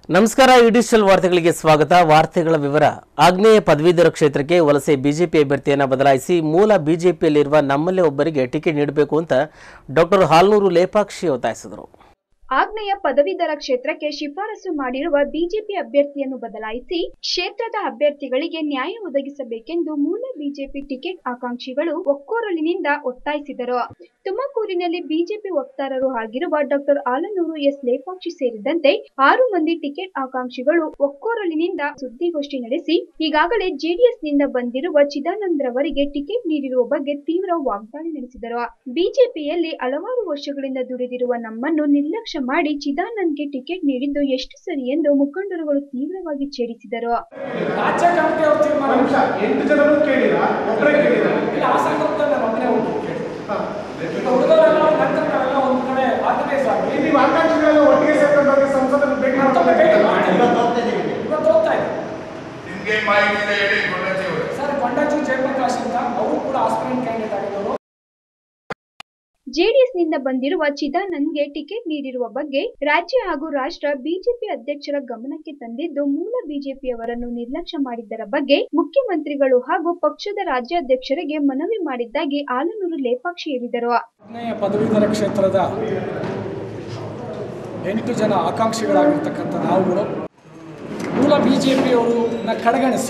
ನಮಸ್ಕಾರ ಡಿಜಿಟಲ್ ವಾರ್ತೆಗಳಿಗೆ ಸ್ವಾಗತ ವಾರ್ತೆಗಳ ವಿವರ ಆಗ್ನೇಯ ಪದವೀಧರ ಕ್ಷೇತ್ರಕ್ಕೆ ವಲಸೆ ಬಿಜೆಪಿ ಅಭ್ಯರ್ಥಿಯನ್ನು ಬದಲಾಯಿಸಿ ಮೂಲ ಬಿಜೆಪಿಯಲ್ಲಿರುವ ನಮ್ಮಲ್ಲೇ ಒಬ್ಬರಿಗೆ ಟಿಕೆಟ್ ನೀಡಬೇಕು ಅಂತ ಡಾಕ್ಟರ್ ಹಾಲ್ನೂರು ಲೇಪಾಕ್ಷಿ ಒತ್ತಾಯಿಸಿದರು ಆಗ್ನೇಯ ಪದವೀಧರ ಕ್ಷೇತ್ರಕ್ಕೆ ಶಿಫಾರಸು ಮಾಡಿರುವ ಬಿಜೆಪಿ ಅಭ್ಯರ್ಥಿಯನ್ನು ಬದಲಾಯಿಸಿ ಕ್ಷೇತ್ರದ ಅಭ್ಯರ್ಥಿಗಳಿಗೆ ನ್ಯಾಯ ಒದಗಿಸಬೇಕೆಂದು ಮೂಲ ಬಿಜೆಪಿ ಟಿಕೆಟ್ ಆಕಾಂಕ್ಷಿಗಳು ಒಕ್ಕೊರಲಿನಿಂದ ಒತ್ತಾಯಿಸಿದರು ತುಮಕೂರಿನಲ್ಲಿ ಬಿಜೆಪಿ ವಕ್ತಾರರು ಆಗಿರುವ ಡಾಕ್ಟರ್ ಆಲನೂರು ಎಸ್ ಲೇಪಾಕ್ಷಿ ಸೇರಿದಂತೆ ಆರು ಮಂದಿ ಟಿಕೆಟ್ ಆಕಾಂಕ್ಷಿಗಳು ಒಕ್ಕೊರಲಿನಿಂದ ಸುದ್ದಿಗೋಷ್ಠಿ ನಡೆಸಿ ಈಗಾಗಲೇ ಜೆಡಿಎಸ್ ನಿಂದ ಬಂದಿರುವ ಚಿದಾನಂದ್ ರವರಿಗೆ ಟಿಕೆಟ್ ನೀಡಿರುವ ಬಗ್ಗೆ ತೀವ್ರ ವಾಗ್ದಾಳಿ ನಡೆಸಿದರು ಬಿಜೆಪಿಯಲ್ಲಿ ಹಲವಾರು ವರ್ಷಗಳಿಂದ ದುಡಿದಿರುವ ನಮ್ಮನ್ನು ನಿರ್ಲಕ್ಷ್ಯ ಮಾಡಿ ಚಿದಾನಂದ್ಗೆ ಟಿಕೆಟ್ ನೀಡಿದ್ದು ಎಷ್ಟು ಸರಿ ಎಂದು ಮುಖಂಡರುಗಳು ತೀವ್ರವಾಗಿ ಛೇಡಿಸಿದರು ರಾಜ್ಯ ಕಮಿಟಿ ಅವ್ರು ತೀರ್ಮಾನ ನಿಮಿಷ ಎಂಟು ಜನರು ಕೇಳಿರಾ ಒಬ್ಬರೇ ಕೇಳಿರಾ ಇಲ್ಲ ಆ ಸಂದರ್ಭದಲ್ಲಿ ನಾನು ಒಬ್ಬನೇ ಹೋಗಿ ಕೇಳಿ ಹಾ. ಈಗ ಉಳಿದವರೆಲ್ಲ ನಂತರ ನಾವೆಲ್ಲ ಒಂದು ಕಡೆ ಆರ್ಗನೈಸ್ ಆಗಿ ಈ ನೀವು ಆಕಾಂಕ್ಷಿಗಳೆಲ್ಲ ಒಟ್ಟಿಗೆ ಸೇರ್ಕೊಂಡು ಹೋಗಿ ಸಂಸದರು ಭೇಟಿ ಮತ್ತೊಮ್ಮೆ ಭೇಟಿ ಮಾಡ್ತೀವಿ. ಮಾಡ್ತಾರೆ ಇವತ್ತು ಹೋಗ್ತಾ ಇದೆ ನಿಮ್ಗೆ ಮಾಹಿತಿ ಇದೆ ಹೇಳಿ ಕೊಂಡಜ್ಜಿ ಅವರು ಸರ್ ಕೊಂಡಜ್ಜಿ ಜಯಪ್ರಕಾಶ್ ಅಂತ ಅವರು ಕೂಡ ಆಸ್ಪಿರೆಂಟ್ ಕ್ಯಾಂಡಿಡೇಟ್ ಆಗಿದ್ದವರು ಜೆಡಿಎಸ್ ನಿಂದ ಬಂದಿರುವ ಚಿದಾನಂದ್ಗೆ ಟಿಕೆಟ್ ನೀಡಿರುವ ಬಗ್ಗೆ ರಾಜ್ಯ ಹಾಗೂ ರಾಷ್ಟ್ರ ಬಿಜೆಪಿ ಅಧ್ಯಕ್ಷರ ಗಮನಕ್ಕೆ ತಂದಿದ್ದು ಮೂಲ ಬಿಜೆಪಿಯವರನ್ನು ನಿರ್ಲಕ್ಷ್ಯ ಮಾಡಿದ್ದರ ಬಗ್ಗೆ ಮುಖ್ಯಮಂತ್ರಿಗಳು ಹಾಗೂ ಪಕ್ಷದ ರಾಜ್ಯಾಧ್ಯಕ್ಷರಿಗೆ ಮನವಿ ಮಾಡಿದ್ದಾಗಿ ಆಲನೂರು ಲೇಪಾಕ್ಷಿ ಹೇಳಿದರು ಆಗ್ನೇಯ ಪದವೀಧರ ಕ್ಷೇತ್ರದ ಎಂಟು ಜನ ಆಕಾಂಕ್ಷಿಗಳಾಗಿರ್ತಕ್ಕಂಥ ನಾವುಗಳು ಮೂಲ ಬಿ ಜೆ ಪಿಯವರನ್ನ ಕಡೆಗಣಿಸಿ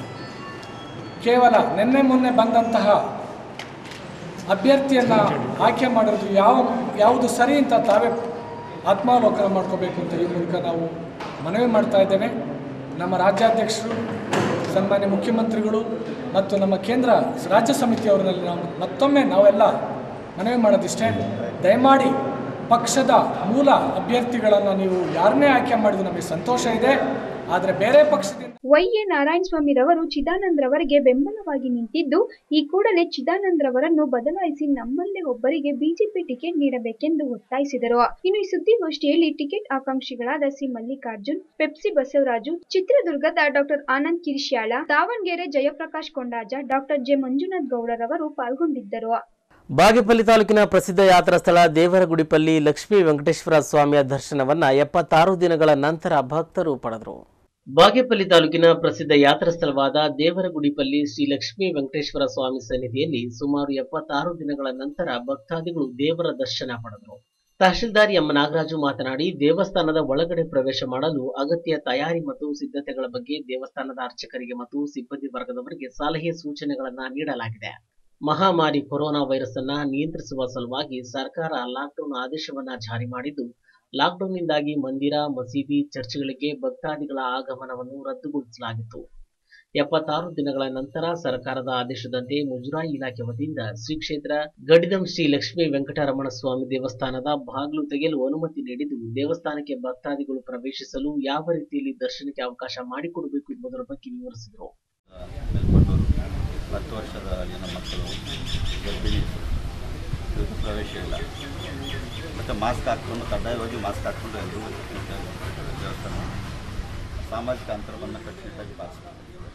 ಕೇವಲ ನಿನ್ನೆ ಮೊನ್ನೆ ಬಂದಂತಹ ಅಭ್ಯರ್ಥಿಯನ್ನು ಆಯ್ಕೆ ಮಾಡಿರೋದು ಯಾವ ಯಾವುದು ಸರಿ ಅಂತ ತಾವೇ ಆತ್ಮಾವಲೋಕನ ಮಾಡ್ಕೋಬೇಕು ಅಂತ ಈ ಮೂಲಕ ನಾವು ಮನವಿ ಮಾಡ್ತಾ ಇದ್ದೇವೆ ನಮ್ಮ ರಾಜ್ಯಾಧ್ಯಕ್ಷರು ಸನ್ಮಾನ್ಯ ಮುಖ್ಯಮಂತ್ರಿಗಳು ಮತ್ತು ನಮ್ಮ ಕೇಂದ್ರ ರಾಜ್ಯ ಸಮಿತಿಯವರಲ್ಲಿ ನಾವು ಮತ್ತೊಮ್ಮೆ ನಾವೆಲ್ಲ ಮನವಿ ಮಾಡೋದಿಷ್ಟೇ ದಯಮಾಡಿ ಪಕ್ಷದ ಮೂಲ ಅಭ್ಯರ್ಥಿಗಳನ್ನು ನೀವು ಯಾರನ್ನೇ ಆಯ್ಕೆ ಮಾಡಿದ್ರು ನಮಗೆ ಸಂತೋಷ ಇದೆ ಆದರೆ ಬೇರೆ ಪಕ್ಷದಿಂದ ವೈ ಎ ನಾರಾಯಣಸ್ವಾಮಿ ರವರು ಚಿದಾನಂದ್ ರವರಿಗೆ ಬೆಂಬಲವಾಗಿ ನಿಂತಿದ್ದು ಈ ಕೂಡಲೇ ಚಿದಾನಂದ್ ರವರನ್ನು ಬದಲಾಯಿಸಿ ನಮ್ಮಲ್ಲೇ ಒಬ್ಬರಿಗೆ ಬಿಜೆಪಿ ಟಿಕೆಟ್ ನೀಡಬೇಕೆಂದು ಒತ್ತಾಯಿಸಿದರು ಇನ್ನು ಈ ಸುದ್ದಿಗೋಷ್ಠಿಯಲ್ಲಿ ಟಿಕೆಟ್ ಆಕಾಂಕ್ಷಿಗಳಾದ ಸಿ ಮಲ್ಲಿಕಾರ್ಜುನ್ ಪೆಪ್ಸಿ ಬಸವರಾಜು ಚಿತ್ರದುರ್ಗದ ಡಾಕ್ಟರ್ ಆನಂದ್ ಕಿರಿಶ್ಯಾಳ ದಾವಣಗೆರೆ ಜಯಪ್ರಕಾಶ್ ಕೊಂಡಾಜ ಡಾಕ್ಟರ್ ಜೆ ಮಂಜುನಾಥ್ ಗೌಡರವರು ಪಾಲ್ಗೊಂಡಿದ್ದರು ಬಾಗೇಪಲ್ಲಿ ತಾಲೂಕಿನ ಪ್ರಸಿದ್ಧ ಯಾತ್ರಾ ಸ್ಥಳ ದೇವರಗುಡಿಪಲ್ಲಿ ಲಕ್ಷ್ಮೀ ವೆಂಕಟೇಶ್ವರ ಸ್ವಾಮಿಯ ದರ್ಶನವನ್ನ ಎಪ್ಪತ್ತಾರು ದಿನಗಳ ನಂತರ ಭಕ್ತರು ಪಡೆದರು ಬಾಗೇಪಲ್ಲಿ ತಾಲೂಕಿನ ಪ್ರಸಿದ್ಧ ಯಾತ್ರಾ ಸ್ಥಳವಾದ ದೇವರಗುಡಿಪಲ್ಲಿ ಶ್ರೀ ಲಕ್ಷ್ಮೀ ವೆಂಕಟೇಶ್ವರ ಸ್ವಾಮಿ ಸನ್ನಿಧಿಯಲ್ಲಿ ಸುಮಾರು ಎಪ್ಪತ್ತಾರು ದಿನಗಳ ನಂತರ ಭಕ್ತಾದಿಗಳು ದೇವರ ದರ್ಶನ ಪಡೆದರು ತಹಶೀಲ್ದಾರ್ ಎಂ ನಾಗರಾಜು ಮಾತನಾಡಿ ದೇವಸ್ಥಾನದ ಒಳಗಡೆ ಪ್ರವೇಶ ಮಾಡಲು ಅಗತ್ಯ ತಯಾರಿ ಮತ್ತು ಸಿದ್ಧತೆಗಳ ಬಗ್ಗೆ ದೇವಸ್ಥಾನದ ಅರ್ಚಕರಿಗೆ ಮತ್ತು ಸಿಬ್ಬಂದಿ ವರ್ಗದವರಿಗೆ ಸಲಹೆ ಸೂಚನೆಗಳನ್ನ ನೀಡಲಾಗಿದೆ ಮಹಾಮಾರಿ ಕೊರೋನಾ ವೈರಸ್ ಅನ್ನ ನಿಯಂತ್ರಿಸುವ ಸಲುವಾಗಿ ಸರ್ಕಾರ ಲಾಕ್ಡೌನ್ ಆದೇಶವನ್ನ ಜಾರಿ ಮಾಡಿದ್ದು ಲಾಕ್ಡೌನ್ನಿಂದಾಗಿ ಮಂದಿರ ಮಸೀದಿ ಚರ್ಚ್ಗಳಿಗೆ ಭಕ್ತಾದಿಗಳ ಆಗಮನವನ್ನು ರದ್ದುಗೊಳಿಸಲಾಗಿತ್ತು ಎಪ್ಪತ್ತಾರು ದಿನಗಳ ನಂತರ ಸರ್ಕಾರದ ಆದೇಶದಂತೆ ಮುಜರಾಯಿ ಇಲಾಖೆ ವತಿಯಿಂದ ಶ್ರೀ ಕ್ಷೇತ್ರ ಗಡಿದಂ ಶ್ರೀ ಲಕ್ಷ್ಮೀ ವೆಂಕಟರಮಣ ಸ್ವಾಮಿ ದೇವಸ್ಥಾನದ ಬಾಗಿಲು ತೆಗೆಯಲು ಅನುಮತಿ ನೀಡಿದ್ದು ದೇವಸ್ಥಾನಕ್ಕೆ ಭಕ್ತಾದಿಗಳು ಪ್ರವೇಶಿಸಲು ಯಾವ ರೀತಿಯಲ್ಲಿ ದರ್ಶನಕ್ಕೆ ಅವಕಾಶ ಮಾಡಿಕೊಡಬೇಕು ಎಂಬುದರ ಬಗ್ಗೆ ವಿವರಿಸಿದರು ಮೇಲ್ಪಟ್ಟವರು ಹತ್ತು ವರ್ಷದ ಜನ ಮಕ್ಕಳು ಗರ್ಭಿಣಿ ಇದಕ್ಕೂ ಪ್ರವೇಶ ಇಲ್ಲ ಮತ್ತು ಮಾಸ್ಕ್ ಹಾಕ್ಕೊಂಡು ಕಡ್ಡಾಯವಾಗಿ ಮಾಸ್ಕ್ ಹಾಕ್ಕೊಂಡು ಎಲ್ಲರೂ ದೇವಸ್ಥಾನ ಸಾಮಾಜಿಕ ಅಂತರವನ್ನು ಕಟ್ಟುನಿಟ್ಟಾಗಿ ಪಾಲಿಸಬೇಕು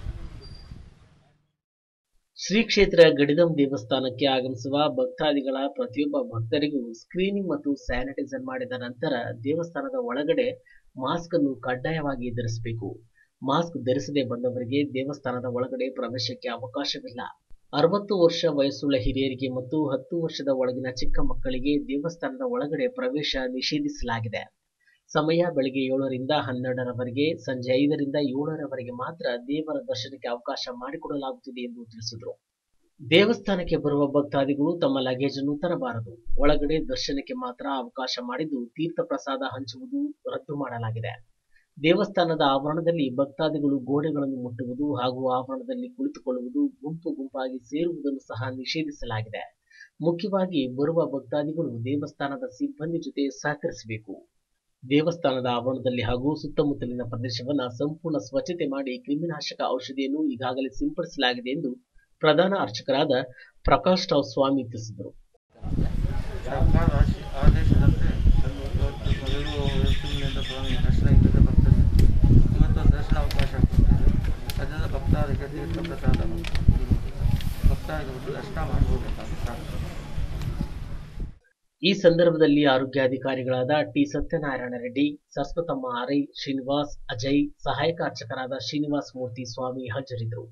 ಶ್ರೀ ಕ್ಷೇತ್ರ ಗಡಿದಂ ದೇವಸ್ಥಾನಕ್ಕೆ ಆಗಮಿಸುವ ಭಕ್ತಾದಿಗಳ ಪ್ರತಿಯೊಬ್ಬ ಭಕ್ತರಿಗೂ ಸ್ಕ್ರೀನಿಂಗ್ ಮತ್ತು ಸ್ಯಾನಿಟೈಸರ್ ಮಾಡಿದ ನಂತರ ದೇವಸ್ಥಾನದ ಒಳಗಡೆ ಮಾಸ್ಕ್ ಅನ್ನು ಕಡ್ಡಾಯವಾಗಿ ಧರಿಸಬೇಕು ಮಾಸ್ಕ್ ಧರಿಸದೆ ಬಂದವರಿಗೆ ದೇವಸ್ಥಾನದ ಒಳಗಡೆ ಪ್ರವೇಶಕ್ಕೆ ಅವಕಾಶವಿಲ್ಲ ಅರವತ್ತು ವರ್ಷ ವಯಸ್ಸುಳ್ಳ ಹಿರಿಯರಿಗೆ ಮತ್ತು ಹತ್ತು ವರ್ಷದ ಒಳಗಿನ ಚಿಕ್ಕ ಮಕ್ಕಳಿಗೆ ದೇವಸ್ಥಾನದ ಒಳಗಡೆ ಪ್ರವೇಶ ನಿಷೇಧಿಸಲಾಗಿದೆ ಸಮಯ ಬೆಳಗ್ಗೆ ಏಳರಿಂದ ಹನ್ನೆರಡರವರೆಗೆ ಸಂಜೆ ಐದರಿಂದ ಏಳರವರೆಗೆ ಮಾತ್ರ ದೇವರ ದರ್ಶನಕ್ಕೆ ಅವಕಾಶ ಮಾಡಿಕೊಡಲಾಗುತ್ತಿದೆ ಎಂದು ತಿಳಿಸಿದರು ದೇವಸ್ಥಾನಕ್ಕೆ ಬರುವ ಭಕ್ತಾದಿಗಳು ತಮ್ಮ ಲಗೇಜ್ ಅನ್ನು ತರಬಾರದು ಒಳಗಡೆ ದರ್ಶನಕ್ಕೆ ಮಾತ್ರ ಅವಕಾಶ ಮಾಡಿದ್ದು ತೀರ್ಥ ಪ್ರಸಾದ ಹಂಚುವುದು ರದ್ದು ಮಾಡಲಾಗಿದೆ ದೇವಸ್ಥಾನದ ಆವರಣದಲ್ಲಿ ಭಕ್ತಾದಿಗಳು ಗೋಡೆಗಳನ್ನು ಮುಟ್ಟುವುದು ಹಾಗೂ ಆವರಣದಲ್ಲಿ ಕುಳಿತುಕೊಳ್ಳುವುದು ಗುಂಪು ಗುಂಪಾಗಿ ಸೇರುವುದನ್ನು ಸಹ ನಿಷೇಧಿಸಲಾಗಿದೆ ಮುಖ್ಯವಾಗಿ ಬರುವ ಭಕ್ತಾದಿಗಳು ದೇವಸ್ಥಾನದ ಸಿಬ್ಬಂದಿ ಜೊತೆ ಸಹಕರಿಸಬೇಕು ದೇವಸ್ಥಾನದ ಆವರಣದಲ್ಲಿ ಹಾಗೂ ಸುತ್ತಮುತ್ತಲಿನ ಪ್ರದೇಶವನ್ನ ಸಂಪೂರ್ಣ ಸ್ವಚ್ಛತೆ ಮಾಡಿ ಕ್ರಿಮಿನಾಶಕ ಔಷಧಿಯನ್ನು ಈಗಾಗಲೇ ಸಿಂಪಡಿಸಲಾಗಿದೆ ಎಂದು ಪ್ರಧಾನ ಅರ್ಚಕರಾದ ಪ್ರಕಾಶ್ ರಾವ್ ಸ್ವಾಮಿ ತಿಳಿಸಿದರು ಸರ್ಕಾರ ಆಶಿ- ಆದೇಶದಂತೆ ಇವತ್ತು ಮೊದಲು ತಿಂಗಳಿಂದ ಸ್ವಾಮಿ ದರ್ಶನ ಇಲ್ಲದೆ ಬರ್ತದೆ ಇವತ್ತು ದರ್ಶನ ಅವಕಾಶ ಕೊಡ್ತದೆ ಸದ್ಯದ ಭಕ್ತಾದಿಗೆ ತೀರ್ಥ ಪ್ರಸಾದ ಭಕ್ತಾದಿಗಳು ದರ್ಶನ ಮಾಡ್ಬೋದು ಅಂತ ಈ ಸಂದರ್ಭದಲ್ಲಿ ಆರೋಗ್ಯಾಧಿಕಾರಿಗಳಾದ ಟಿ ಸತ್ಯನಾರಾಯಣ ರೆಡ್ಡಿ ಸರಸ್ವತಮ್ಮ ಆರೈ ಶ್ರೀನಿವಾಸ್ ಅಜಯ್ ಸಹಾಯಕ ಅರ್ಚಕರಾದ ಶ್ರೀನಿವಾಸ್ ಮೂರ್ತಿ ಸ್ವಾಮಿ ಹಾಜರಿದ್ದರು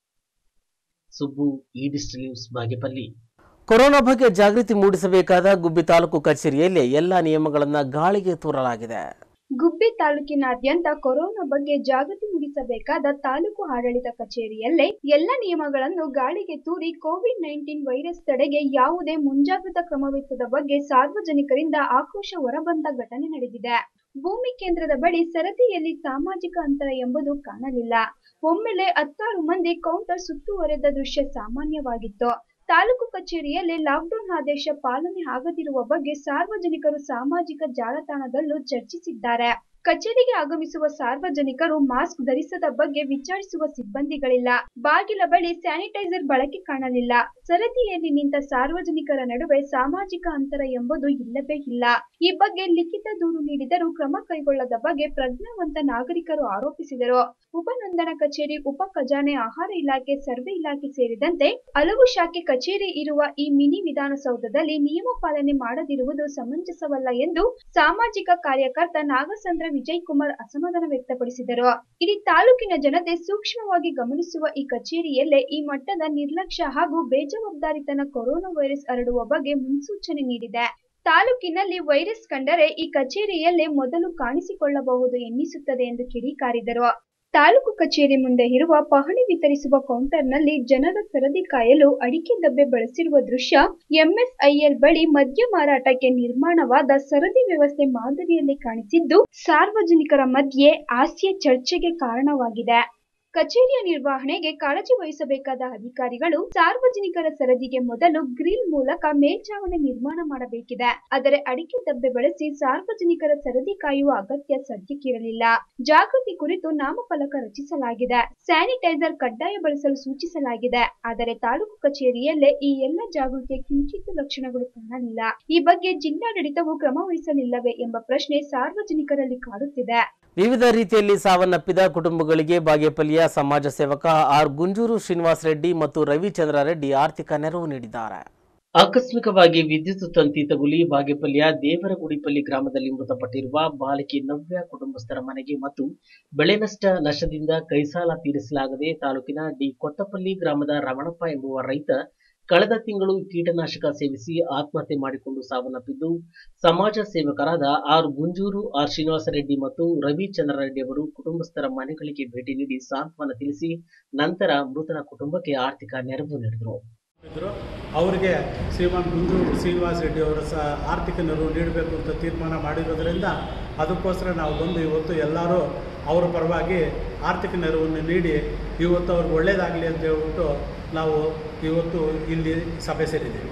ಸುಬ್ಬು ಈ ಡಿಸ್ಟಲ್ ನ್ಯೂಸ್ ಬಾಗೇಪಲ್ಲಿ ಕೊರೋನಾ ಬಗ್ಗೆ ಜಾಗೃತಿ ಮೂಡಿಸಬೇಕಾದ ಗುಬ್ಬಿ ತಾಲೂಕು ಕಚೇರಿಯಲ್ಲಿ ಎಲ್ಲ ನಿಯಮಗಳನ್ನು ಗಾಳಿಗೆ ತೂರಲಾಗಿದೆ ಗುಬ್ಬಿ ತಾಲೂಕಿನಾದ್ಯಂತ ಕೊರೋನಾ ಬಗ್ಗೆ ಜಾಗೃತಿ ಮೂಡಿಸಬೇಕಾದ ತಾಲೂಕು ಆಡಳಿತ ಕಚೇರಿಯಲ್ಲೇ ಎಲ್ಲ ನಿಯಮಗಳನ್ನು ಗಾಳಿಗೆ ತೂರಿ ಕೋವಿಡ್ ನೈನ್ಟೀನ್ ವೈರಸ್ ತಡೆಗೆ ಯಾವುದೇ ಮುಂಜಾಗ್ರತಾ ಕ್ರಮವಹಿಸದ ಬಗ್ಗೆ ಸಾರ್ವಜನಿಕರಿಂದ ಆಕ್ರೋಶ ಹೊರಬಂದ ಘಟನೆ ನಡೆದಿದೆ ಭೂಮಿ ಕೇಂದ್ರದ ಬಳಿ ಸರದಿಯಲ್ಲಿ ಸಾಮಾಜಿಕ ಅಂತರ ಎಂಬುದು ಕಾಣಲಿಲ್ಲ ಒಮ್ಮೆಲೆ ಹತ್ತಾರು ಮಂದಿ ಕೌಂಟರ್ ಸುತ್ತುವರೆದ ದೃಶ್ಯ ಸಾಮಾನ್ಯವಾಗಿತ್ತು ತಾಲೂಕು ಕಚೇರಿಯಲ್ಲಿ ಲಾಕ್ಡೌನ್ ಆದೇಶ ಪಾಲನೆ ಆಗದಿರುವ ಬಗ್ಗೆ ಸಾರ್ವಜನಿಕರು ಸಾಮಾಜಿಕ ಜಾಲತಾಣದಲ್ಲೂ ಚರ್ಚಿಸಿದ್ದಾರೆ ಕಚೇರಿಗೆ ಆಗಮಿಸುವ ಸಾರ್ವಜನಿಕರು ಮಾಸ್ಕ್ ಧರಿಸದ ಬಗ್ಗೆ ವಿಚಾರಿಸುವ ಸಿಬ್ಬಂದಿಗಳಿಲ್ಲ ಬಾಗಿಲ ಬಳಿ ಸ್ಯಾನಿಟೈಸರ್ ಬಳಕೆ ಕಾಣಲಿಲ್ಲ ಸರದಿಯಲ್ಲಿ ನಿಂತ ಸಾರ್ವಜನಿಕರ ನಡುವೆ ಸಾಮಾಜಿಕ ಅಂತರ ಎಂಬುದು ಇಲ್ಲವೇ ಇಲ್ಲ ಈ ಬಗ್ಗೆ ಲಿಖಿತ ದೂರು ನೀಡಿದರೂ ಕ್ರಮ ಕೈಗೊಳ್ಳದ ಬಗ್ಗೆ ಪ್ರಜ್ಞಾವಂತ ನಾಗರಿಕರು ಆರೋಪಿಸಿದರು ಉಪನೋಂದಣ ಕಚೇರಿ ಉಪ ಖಜಾನೆ ಆಹಾರ ಇಲಾಖೆ ಸರ್ವೆ ಇಲಾಖೆ ಸೇರಿದಂತೆ ಹಲವು ಶಾಖೆ ಕಚೇರಿ ಇರುವ ಈ ಮಿನಿ ವಿಧಾನಸೌಧದಲ್ಲಿ ನಿಯಮ ಪಾಲನೆ ಮಾಡದಿರುವುದು ಸಮಂಜಸವಲ್ಲ ಎಂದು ಸಾಮಾಜಿಕ ಕಾರ್ಯಕರ್ತ ನಾಗಸಂದ್ರ ವಿಜಯ್ ಕುಮಾರ್ ಅಸಮಾಧಾನ ವ್ಯಕ್ತಪಡಿಸಿದರು ಇಡೀ ತಾಲೂಕಿನ ಜನತೆ ಸೂಕ್ಷ್ಮವಾಗಿ ಗಮನಿಸುವ ಈ ಕಚೇರಿಯಲ್ಲೇ ಈ ಮಟ್ಟದ ನಿರ್ಲಕ್ಷ್ಯ ಹಾಗೂ ಬೇಜವಾಬ್ದಾರಿತನ ಕೊರೋನಾ ವೈರಸ್ ಹರಡುವ ಬಗ್ಗೆ ಮುನ್ಸೂಚನೆ ನೀಡಿದೆ ತಾಲೂಕಿನಲ್ಲಿ ವೈರಸ್ ಕಂಡರೆ ಈ ಕಚೇರಿಯಲ್ಲೇ ಮೊದಲು ಕಾಣಿಸಿಕೊಳ್ಳಬಹುದು ಎನ್ನಿಸುತ್ತದೆ ಎಂದು ಕಿಡಿಕಾರಿದರು ತಾಲೂಕು ಕಚೇರಿ ಮುಂದೆ ಇರುವ ಪಹಣಿ ವಿತರಿಸುವ ಕೌಂಟರ್ನಲ್ಲಿ ಜನರ ಸರದಿ ಕಾಯಲು ಅಡಿಕೆ ಡಬ್ಬೆ ಬಳಸಿರುವ ದೃಶ್ಯ ಎಂಎಸ್ಐಎಲ್ ಬಳಿ ಮದ್ಯ ಮಾರಾಟಕ್ಕೆ ನಿರ್ಮಾಣವಾದ ಸರದಿ ವ್ಯವಸ್ಥೆ ಮಾದರಿಯಲ್ಲಿ ಕಾಣಿಸಿದ್ದು ಸಾರ್ವಜನಿಕರ ಮಧ್ಯೆ ಹಾಸ್ಯ ಚರ್ಚೆಗೆ ಕಾರಣವಾಗಿದೆ ಕಚೇರಿಯ ನಿರ್ವಹಣೆಗೆ ಕಾಳಜಿ ವಹಿಸಬೇಕಾದ ಅಧಿಕಾರಿಗಳು ಸಾರ್ವಜನಿಕರ ಸರದಿಗೆ ಮೊದಲು ಗ್ರಿಲ್ ಮೂಲಕ ಮೇಲ್ಛಾವಣಿ ನಿರ್ಮಾಣ ಮಾಡಬೇಕಿದೆ ಆದರೆ ಅಡಿಕೆ ಡಬ್ಬೆ ಬಳಸಿ ಸಾರ್ವಜನಿಕರ ಸರದಿ ಕಾಯುವ ಅಗತ್ಯ ಸದ್ಯಕ್ಕಿರಲಿಲ್ಲ ಜಾಗೃತಿ ಕುರಿತು ನಾಮಫಲಕ ರಚಿಸಲಾಗಿದೆ ಸ್ಯಾನಿಟೈಸರ್ ಕಡ್ಡಾಯ ಬಳಸಲು ಸೂಚಿಸಲಾಗಿದೆ ಆದರೆ ತಾಲೂಕು ಕಚೇರಿಯಲ್ಲೇ ಈ ಎಲ್ಲ ಜಾಗೃತಿಯ ಕಿಂಚಿತ್ತು ಲಕ್ಷಣಗಳು ಕಾಣಲಿಲ್ಲ ಈ ಬಗ್ಗೆ ಜಿಲ್ಲಾಡಳಿತವು ಕ್ರಮ ವಹಿಸಲಿಲ್ಲವೇ ಎಂಬ ಪ್ರಶ್ನೆ ಸಾರ್ವಜನಿಕರಲ್ಲಿ ಕಾಡುತ್ತಿದೆ ವಿವಿಧ ರೀತಿಯಲ್ಲಿ ಸಾವನ್ನಪ್ಪಿದ ಕುಟುಂಬಗಳಿಗೆ ಬಾಗೇಪಲ್ಲಿಯ ಸಮಾಜ ಸೇವಕ ಆರ್ ಗುಂಜೂರು ಶ್ರೀನಿವಾಸ್ ರೆಡ್ಡಿ ಮತ್ತು ರವಿಚಂದ್ರ ರೆಡ್ಡಿ ಆರ್ಥಿಕ ನೆರವು ನೀಡಿದ್ದಾರೆ ಆಕಸ್ಮಿಕವಾಗಿ ವಿದ್ಯುತ್ ತಂತಿ ತಗುಲಿ ಬಾಗೇಪಲ್ಲಿಯ ದೇವರಗುಡಿಪಲ್ಲಿ ಗ್ರಾಮದಲ್ಲಿ ಮೃತಪಟ್ಟಿರುವ ಬಾಲಕಿ ನವ್ಯ ಕುಟುಂಬಸ್ಥರ ಮನೆಗೆ ಮತ್ತು ಬೆಳೆ ನಷ್ಟ ನಷ್ಟದಿಂದ ಕೈಸಾಲ ತೀರಿಸಲಾಗದೆ ತಾಲೂಕಿನ ಡಿ ಕೊತ್ತಪಲ್ಲಿ ಗ್ರಾಮದ ರಮಣಪ್ಪ ಎಂಬುವ ರೈತ ಕಳೆದ ತಿಂಗಳು ಕೀಟನಾಶಕ ಸೇವಿಸಿ ಆತ್ಮಹತ್ಯೆ ಮಾಡಿಕೊಂಡು ಸಾವನ್ನಪ್ಪಿದ್ದು ಸಮಾಜ ಸೇವಕರಾದ ಆರ್ ಗುಂಜೂರು ಆರ್ ಶ್ರೀನಿವಾಸ ರೆಡ್ಡಿ ಮತ್ತು ರವಿಚಂದ್ರ ರೆಡ್ಡಿ ಅವರು ಕುಟುಂಬಸ್ಥರ ಮನೆಗಳಿಗೆ ಭೇಟಿ ನೀಡಿ ಸಾಂತ್ವನ ತಿಳಿಸಿ ನಂತರ ಮೃತನ ಕುಟುಂಬಕ್ಕೆ ಆರ್ಥಿಕ ನೆರವು ನೀಡಿದರು ಇದ್ರು ಅವರಿಗೆ ಶ್ರೀಮಾನ್ ಗುಂಜೂರು ಶ್ರೀನಿವಾಸ ರೆಡ್ಡಿ ಅವರ ಸಹ ಆರ್ಥಿಕ ನೆರವು ನೀಡಬೇಕು ಅಂತ ತೀರ್ಮಾನ ಮಾಡಿರೋದ್ರಿಂದ ಅದಕ್ಕೋಸ್ಕರ ನಾವು ಬಂದು ಇವತ್ತು ಎಲ್ಲರೂ ಅವರ ಪರವಾಗಿ ಆರ್ಥಿಕ ನೆರವನ್ನು ನೀಡಿ ಇವತ್ತು ಅವ್ರಿಗೆ ಒಳ್ಳೆಯದಾಗಲಿ ಅಂತ ಹೇಳ್ಬಿಟ್ಟು ನಾವು ಇವತ್ತು ಇಲ್ಲಿ ಸಭೆ ಸೇರಿದ್ದೀವಿ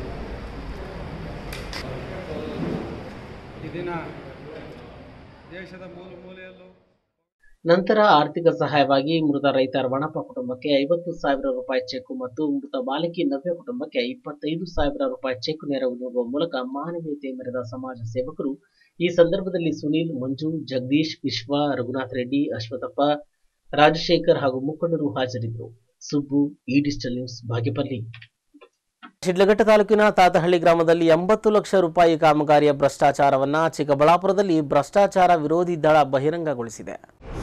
ಈ ದಿನ ದೇಶದ ಮೂಲ ಮೂಲೆಯಲ್ಲೂ ನಂತರ ಆರ್ಥಿಕ ಸಹಾಯವಾಗಿ ಮೃತ ರೈತ ರಮಣಪ್ಪ ಕುಟುಂಬಕ್ಕೆ ಐವತ್ತು ಸಾವಿರ ರೂಪಾಯಿ ಚೆಕ್ ಮತ್ತು ಮೃತ ಬಾಲಕಿ ನವ್ಯ ಕುಟುಂಬಕ್ಕೆ ಇಪ್ಪತ್ತೈದು ಸಾವಿರ ರೂಪಾಯಿ ಚೆಕ್ ನೆರವು ನೀಡುವ ಮೂಲಕ ಮಾನವೀಯತೆ ಮೆರೆದ ಸಮಾಜ ಸೇವಕರು ಈ ಸಂದರ್ಭದಲ್ಲಿ ಸುನೀಲ್ ಮಂಜು ಜಗದೀಶ್ ವಿಶ್ವ ರಘುನಾಥ್ ರೆಡ್ಡಿ ಅಶ್ವಥಪ್ಪ ರಾಜಶೇಖರ್ ಹಾಗೂ ಮುಖಂಡರು ಹಾಜರಿದ್ದರು ಸುಬ್ಬು ಈ ಡಿಜಿಟಲ್ ನ್ಯೂಸ್ ಬಾಗೇಪಲ್ಲಿ ಶಿಡ್ಲಘಟ್ಟ ತಾಲೂಕಿನ ತಾತಹಳ್ಳಿ ಗ್ರಾಮದಲ್ಲಿ ಎಂಬತ್ತು ಲಕ್ಷ ರೂಪಾಯಿ ಕಾಮಗಾರಿಯ ಭ್ರಷ್ಟಾಚಾರವನ್ನ ಚಿಕ್ಕಬಳ್ಳಾಪುರದಲ್ಲಿ ಭ್ರಷ್ಟಾಚಾರ ವಿರೋಧಿ ದಳ ಬಹಿರಂಗಗೊಳಿಸಿದೆ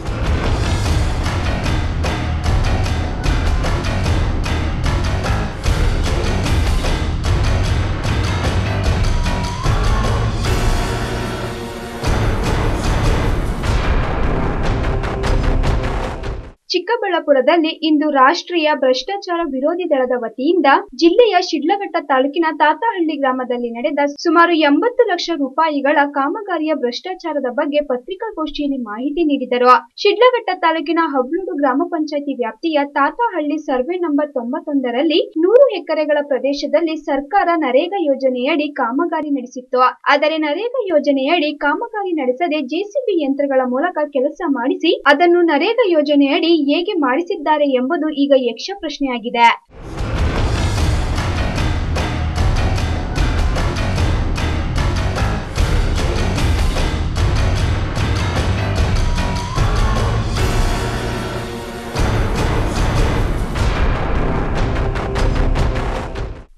ಚಿಕ್ಕಬಳ್ಳಾಪುರದಲ್ಲಿ ಇಂದು ರಾಷ್ಟ್ರೀಯ ಭ್ರಷ್ಟಾಚಾರ ವಿರೋಧಿ ದಳದ ವತಿಯಿಂದ ಜಿಲ್ಲೆಯ ಶಿಡ್ಲಘಟ್ಟ ತಾಲೂಕಿನ ತಾತಹಳ್ಳಿ ಗ್ರಾಮದಲ್ಲಿ ನಡೆದ ಸುಮಾರು ಎಂಬತ್ತು ಲಕ್ಷ ರೂಪಾಯಿಗಳ ಕಾಮಗಾರಿಯ ಭ್ರಷ್ಟಾಚಾರದ ಬಗ್ಗೆ ಪತ್ರಿಕಾಗೋಷ್ಠಿಯಲ್ಲಿ ಮಾಹಿತಿ ನೀಡಿದರು ಶಿಡ್ಲಘಟ್ಟ ತಾಲೂಕಿನ ಹಬ್ಲೂರು ಗ್ರಾಮ ಪಂಚಾಯತಿ ವ್ಯಾಪ್ತಿಯ ತಾತಹಳ್ಳಿ ಸರ್ವೆ ನಂಬರ್ ತೊಂಬತ್ತೊಂದರಲ್ಲಿ ನೂರು ಎಕರೆಗಳ ಪ್ರದೇಶದಲ್ಲಿ ಸರ್ಕಾರ ನರೇಗಾ ಯೋಜನೆಯಡಿ ಕಾಮಗಾರಿ ನಡೆಸಿತ್ತು ಆದರೆ ನರೇಗಾ ಯೋಜನೆಯಡಿ ಕಾಮಗಾರಿ ನಡೆಸದೆ ಜೆಸಿಬಿ ಯಂತ್ರಗಳ ಮೂಲಕ ಕೆಲಸ ಮಾಡಿಸಿ ಅದನ್ನು ನರೇಗಾ ಯೋಜನೆಯಡಿ ಹೇಗೆ ಮಾಡಿಸಿದ್ದಾರೆ ಎಂಬುದು ಈಗ ಯಕ್ಷ ಪ್ರಶ್ನೆಯಾಗಿದೆ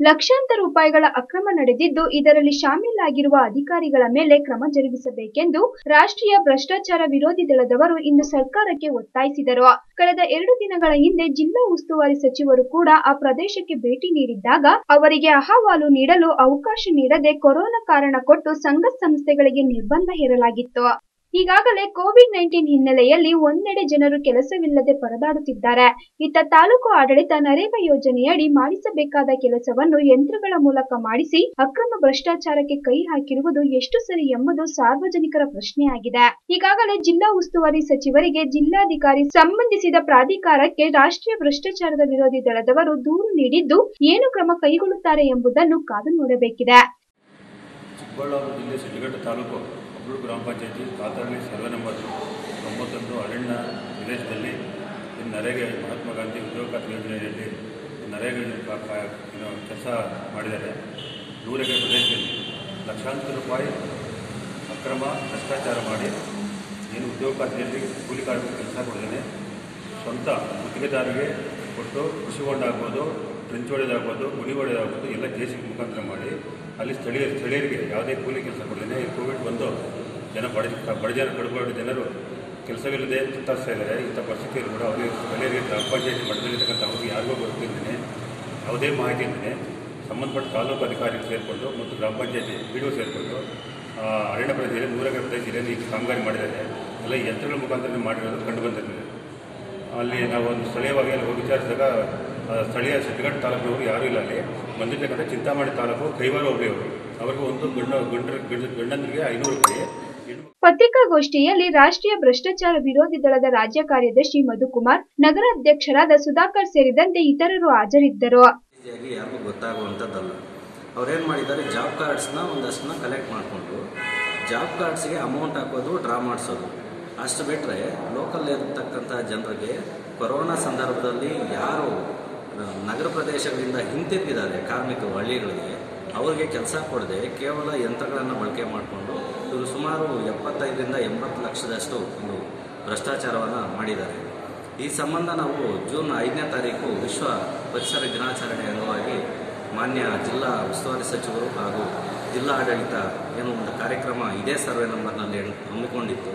ಲಕ್ಷಾಂತರ ರೂಪಾಯಿಗಳ ಅಕ್ರಮ ನಡೆದಿದ್ದು ಇದರಲ್ಲಿ ಶಾಮೀಲಾಗಿರುವ ಅಧಿಕಾರಿಗಳ ಮೇಲೆ ಕ್ರಮ ಜರುಗಿಸಬೇಕೆಂದು ರಾಷ್ಟ್ರೀಯ ಭ್ರಷ್ಟಾಚಾರ ವಿರೋಧಿ ದಳದವರು ಇಂದು ಸರ್ಕಾರಕ್ಕೆ ಒತ್ತಾಯಿಸಿದರು ಕಳೆದ ಎರಡು ದಿನಗಳ ಹಿಂದೆ ಜಿಲ್ಲಾ ಉಸ್ತುವಾರಿ ಸಚಿವರು ಕೂಡ ಆ ಪ್ರದೇಶಕ್ಕೆ ಭೇಟಿ ನೀಡಿದ್ದಾಗ ಅವರಿಗೆ ಅಹವಾಲು ನೀಡಲು ಅವಕಾಶ ನೀಡದೆ ಕೊರೋನಾ ಕಾರಣ ಕೊಟ್ಟು ಸಂಘ ಸಂಸ್ಥೆಗಳಿಗೆ ನಿರ್ಬಂಧ ಹೇರಲಾಗಿತ್ತು ಈಗಾಗಲೇ ಕೋವಿಡ್ ನೈನ್ಟೀನ್ ಹಿನ್ನೆಲೆಯಲ್ಲಿ ಒಂದೆಡೆ ಜನರು ಕೆಲಸವಿಲ್ಲದೆ ಪರದಾಡುತ್ತಿದ್ದಾರೆ ಇತ್ತ ತಾಲೂಕು ಆಡಳಿತ ನರೇಗಾ ಯೋಜನೆಯಡಿ ಮಾಡಿಸಬೇಕಾದ ಕೆಲಸವನ್ನು ಯಂತ್ರಗಳ ಮೂಲಕ ಮಾಡಿಸಿ ಅಕ್ರಮ ಭ್ರಷ್ಟಾಚಾರಕ್ಕೆ ಕೈ ಹಾಕಿರುವುದು ಎಷ್ಟು ಸರಿ ಎಂಬುದು ಸಾರ್ವಜನಿಕರ ಪ್ರಶ್ನೆಯಾಗಿದೆ ಈಗಾಗಲೇ ಜಿಲ್ಲಾ ಉಸ್ತುವಾರಿ ಸಚಿವರಿಗೆ ಜಿಲ್ಲಾಧಿಕಾರಿ ಸಂಬಂಧಿಸಿದ ಪ್ರಾಧಿಕಾರಕ್ಕೆ ರಾಷ್ಟ್ರೀಯ ಭ್ರಷ್ಟಾಚಾರದ ವಿರೋಧಿ ದಳದವರು ದೂರು ನೀಡಿದ್ದು ಏನು ಕ್ರಮ ಕೈಗೊಳ್ಳುತ್ತಾರೆ ಎಂಬುದನ್ನು ಕಾದು ನೋಡಬೇಕಿದೆ ಚಿಕ್ಕಬಳ್ಳಾಪುರ ಜಿಲ್ಲೆ ಶಿಡ್ಲಘಟ್ಟ ತಾಲೂಕು ಒಬ್ಬಳು ಗ್ರಾಮ ಪಂಚಾಯತಿ ಕಾತರಳ್ಳಿ ಸರ್ವೆ ನಂಬರ್ ತೊಂಬತ್ತೊಂದು ಅರಣ್ಯ ಪ್ರದೇಶದಲ್ಲಿ ಈ ನರೇಗೆ ಮಹಾತ್ಮ ಗಾಂಧಿ ಉದ್ಯೋಗ ಖಾತ್ರಿ ಯೋಜನೆಯಲ್ಲಿ ನರೇಗೆ ಕೆಲಸ ಮಾಡಿದ್ದಾರೆ ನೂರು ಎಕರೆ ಪ್ರದೇಶದಲ್ಲಿ ಲಕ್ಷಾಂತರ ರೂಪಾಯಿ ಅಕ್ರಮ ಭ್ರಷ್ಟಾಚಾರ ಮಾಡಿ ಏನು ಉದ್ಯೋಗ ಖಾತ್ರಿಯಲ್ಲಿ ಕೂಲಿ ಕಾರ್ಮಿಕ ಕೆಲಸ ಕೊಡ್ತಾನೆ ಸ್ವಂತ ಗುತ್ತಿಗೆದಾರರಿಗೆ ಕೊಟ್ಟು ಕೃಷಿ ಹೊಂಡ ಆಗ್ಬೋದು ಟ್ರೆಂಚ್ ಹೊಡೆದಾಗ್ಬೋದು ಗುಣಿ ಹೊಡೆದಾಗ್ಬೋದು ಎಲ್ಲ ಜೆ ಸಿ ಮುಖಾಂತರ ಮಾಡಿ ಅಲ್ಲಿ ಸ್ಥಳೀಯ ಸ್ಥಳೀಯರಿಗೆ ಯಾವುದೇ ಕೂಲಿ ಕೆಲಸ ಕೊಡದೇನೆ ಈ ಕೋವಿಡ್ ಬಂದು ಜನ ಬಡ ಬಡ ಜನ ಕಡುಬಡ ಜನರು ಕೆಲಸವಿಲ್ಲದೆ ತುತ್ತಾಡ್ತಾ ಇದ್ದಾರೆ ಇಂಥ ಪರಿಸ್ಥಿತಿಯಲ್ಲಿ ಕೂಡ ಅವರಿಗೆ ಸ್ಥಳೀಯರಿಗೆ ಗ್ರಾಮ ಪಂಚಾಯತಿ ಮಟ್ಟದಲ್ಲಿರ್ತಕ್ಕಂಥ ಅವ್ರಿಗೆ ಯಾರಿಗೂ ಗೊತ್ತಿಲ್ಲದೇ ಯಾವುದೇ ಮಾಹಿತಿ ಇಲ್ಲದೆ ಸಂಬಂಧಪಟ್ಟ ತಾಲೂಕು ಅಧಿಕಾರಿಗಳು ಸೇರಿಕೊಂಡು ಮತ್ತು ಗ್ರಾಮ ಪಂಚಾಯತಿ ಪಿ ಡಿ ಸೇರಿಕೊಂಡು ಆ, ಅರಣ್ಯ ಪ್ರದೇಶದಲ್ಲಿ ನೂರಕ್ಕೆ ಪ್ರದೇಶದಲ್ಲಿ ಈ ಕಾಮಗಾರಿ ಮಾಡಿದ್ದಾರೆ ಎಲ್ಲ ಯಂತ್ರಗಳ ಮುಖಾಂತರ ಮಾಡಿರೋದು ಕಂಡು ಬಂದಿರ್ತದೆ ಅಲ್ಲಿ ನಾವು ಒಂದು ಸ್ಥಳೀಯವಾಗಿ ಅಲ್ಲಿ ಹೋಗಿ ವಿಚಾರಿಸಿದಾಗ ಆ, ಸ್ಥಳೀಯ ಸಿದ್ದಗಟ್ಟ ತಾಲೂಕಿನವರು ಯಾರೂ ಇಲ್ಲ ಅಲ್ಲಿ ಬಂದಿರ್ತಕ್ಕಂಥ ಚಿಂತಾಮಣಿ ತಾಲೂಕು ಕೈವಾರ ಒಬ್ಬರಿಯವರು ಅವ್ರಿಗೆ ಒಂದು ಗಂಡ ಗಂಡ ಗಂಡಂದರಿಗೆ ಐನೂರು ರೂಪಾಯಿ ಪತ್ರಿಕಾಗೋಷ್ಠಿಯಲ್ಲಿ ರಾಷ್ಟ್ರೀಯ ಭ್ರಷ್ಟಾಚಾರ ವಿರೋಧಿ ದಳದ ರಾಜ್ಯ ಕಾರ್ಯದರ್ಶಿ ಮಧುಕುಮಾರ್ ನಗರ ಅಧ್ಯಕ್ಷರಾದ ಸುಧಾಕರ್ ಸೇರಿದಂತೆ ಇತರರು ಹಾಜರಿದ್ದರು ಈಸಿಯಾಗಿ ಯಾರಿಗೂ ಗೊತ್ತಾಗುವಂಥದ್ದಲ್ಲ ಅವ್ರೇನು ಮಾಡಿದ್ದಾರೆ ಜಾಬ್ ಕಾರ್ಡ್ಸ್ನ ಒಂದಷ್ಟನ್ನ ಕಲೆಕ್ಟ್ ಮಾಡಿಕೊಂಡು ಜಾಬ್ ಕಾರ್ಡ್ಸ್ಗೆ ಅಮೌಂಟ್ ಹಾಕೋದು ಡ್ರಾ ಮಾಡಿಸೋದು ಅಷ್ಟು ಬಿಟ್ಟರೆ ಲೋಕಲ್ ಇರತಕ್ಕಂಥ ಜನರಿಗೆ ಕೊರೋನಾ ಸಂದರ್ಭದಲ್ಲಿ ಯಾರು ಆ, ನಗರ ಪ್ರದೇಶಗಳಿಂದ ಹಿಂತಿರುಗಿದ್ದಾರೆ ಕಾರ್ಮಿಕರು ಹಳ್ಳಿಗಳಿಗೆ ಅವ್ರಿಗೆ ಕೆಲಸ ಕೊಡದೆ ಕೇವಲ ಯಂತ್ರಗಳನ್ನು ಬಳಕೆ ಮಾಡಿಕೊಂಡು ಇವರು ಸುಮಾರು ಎಪ್ಪತ್ತೈದರಿಂದ ಎಂಬತ್ತು ಲಕ್ಷದಷ್ಟು ಒಂದು ಭ್ರಷ್ಟಾಚಾರವನ್ನು ಮಾಡಿದ್ದಾರೆ ಈ ಸಂಬಂಧ ನಾವು ಜೂನ್ ಐದನೇ ತಾರೀಕು ವಿಶ್ವ ಪರಿಸರ ದಿನಾಚರಣೆ ಅಂಗವಾಗಿ ಮಾನ್ಯ ಜಿಲ್ಲಾ ಉಸ್ತುವಾರಿ ಸಚಿವರು ಹಾಗೂ ಜಿಲ್ಲಾ ಆಡಳಿತ ಏನೋ ಒಂದು ಕಾರ್ಯಕ್ರಮ ಇದೇ ಸರ್ವೆ ನಂಬರ್ನಲ್ಲಿ ಹಮ್ಮಿಕೊಂಡಿತ್ತು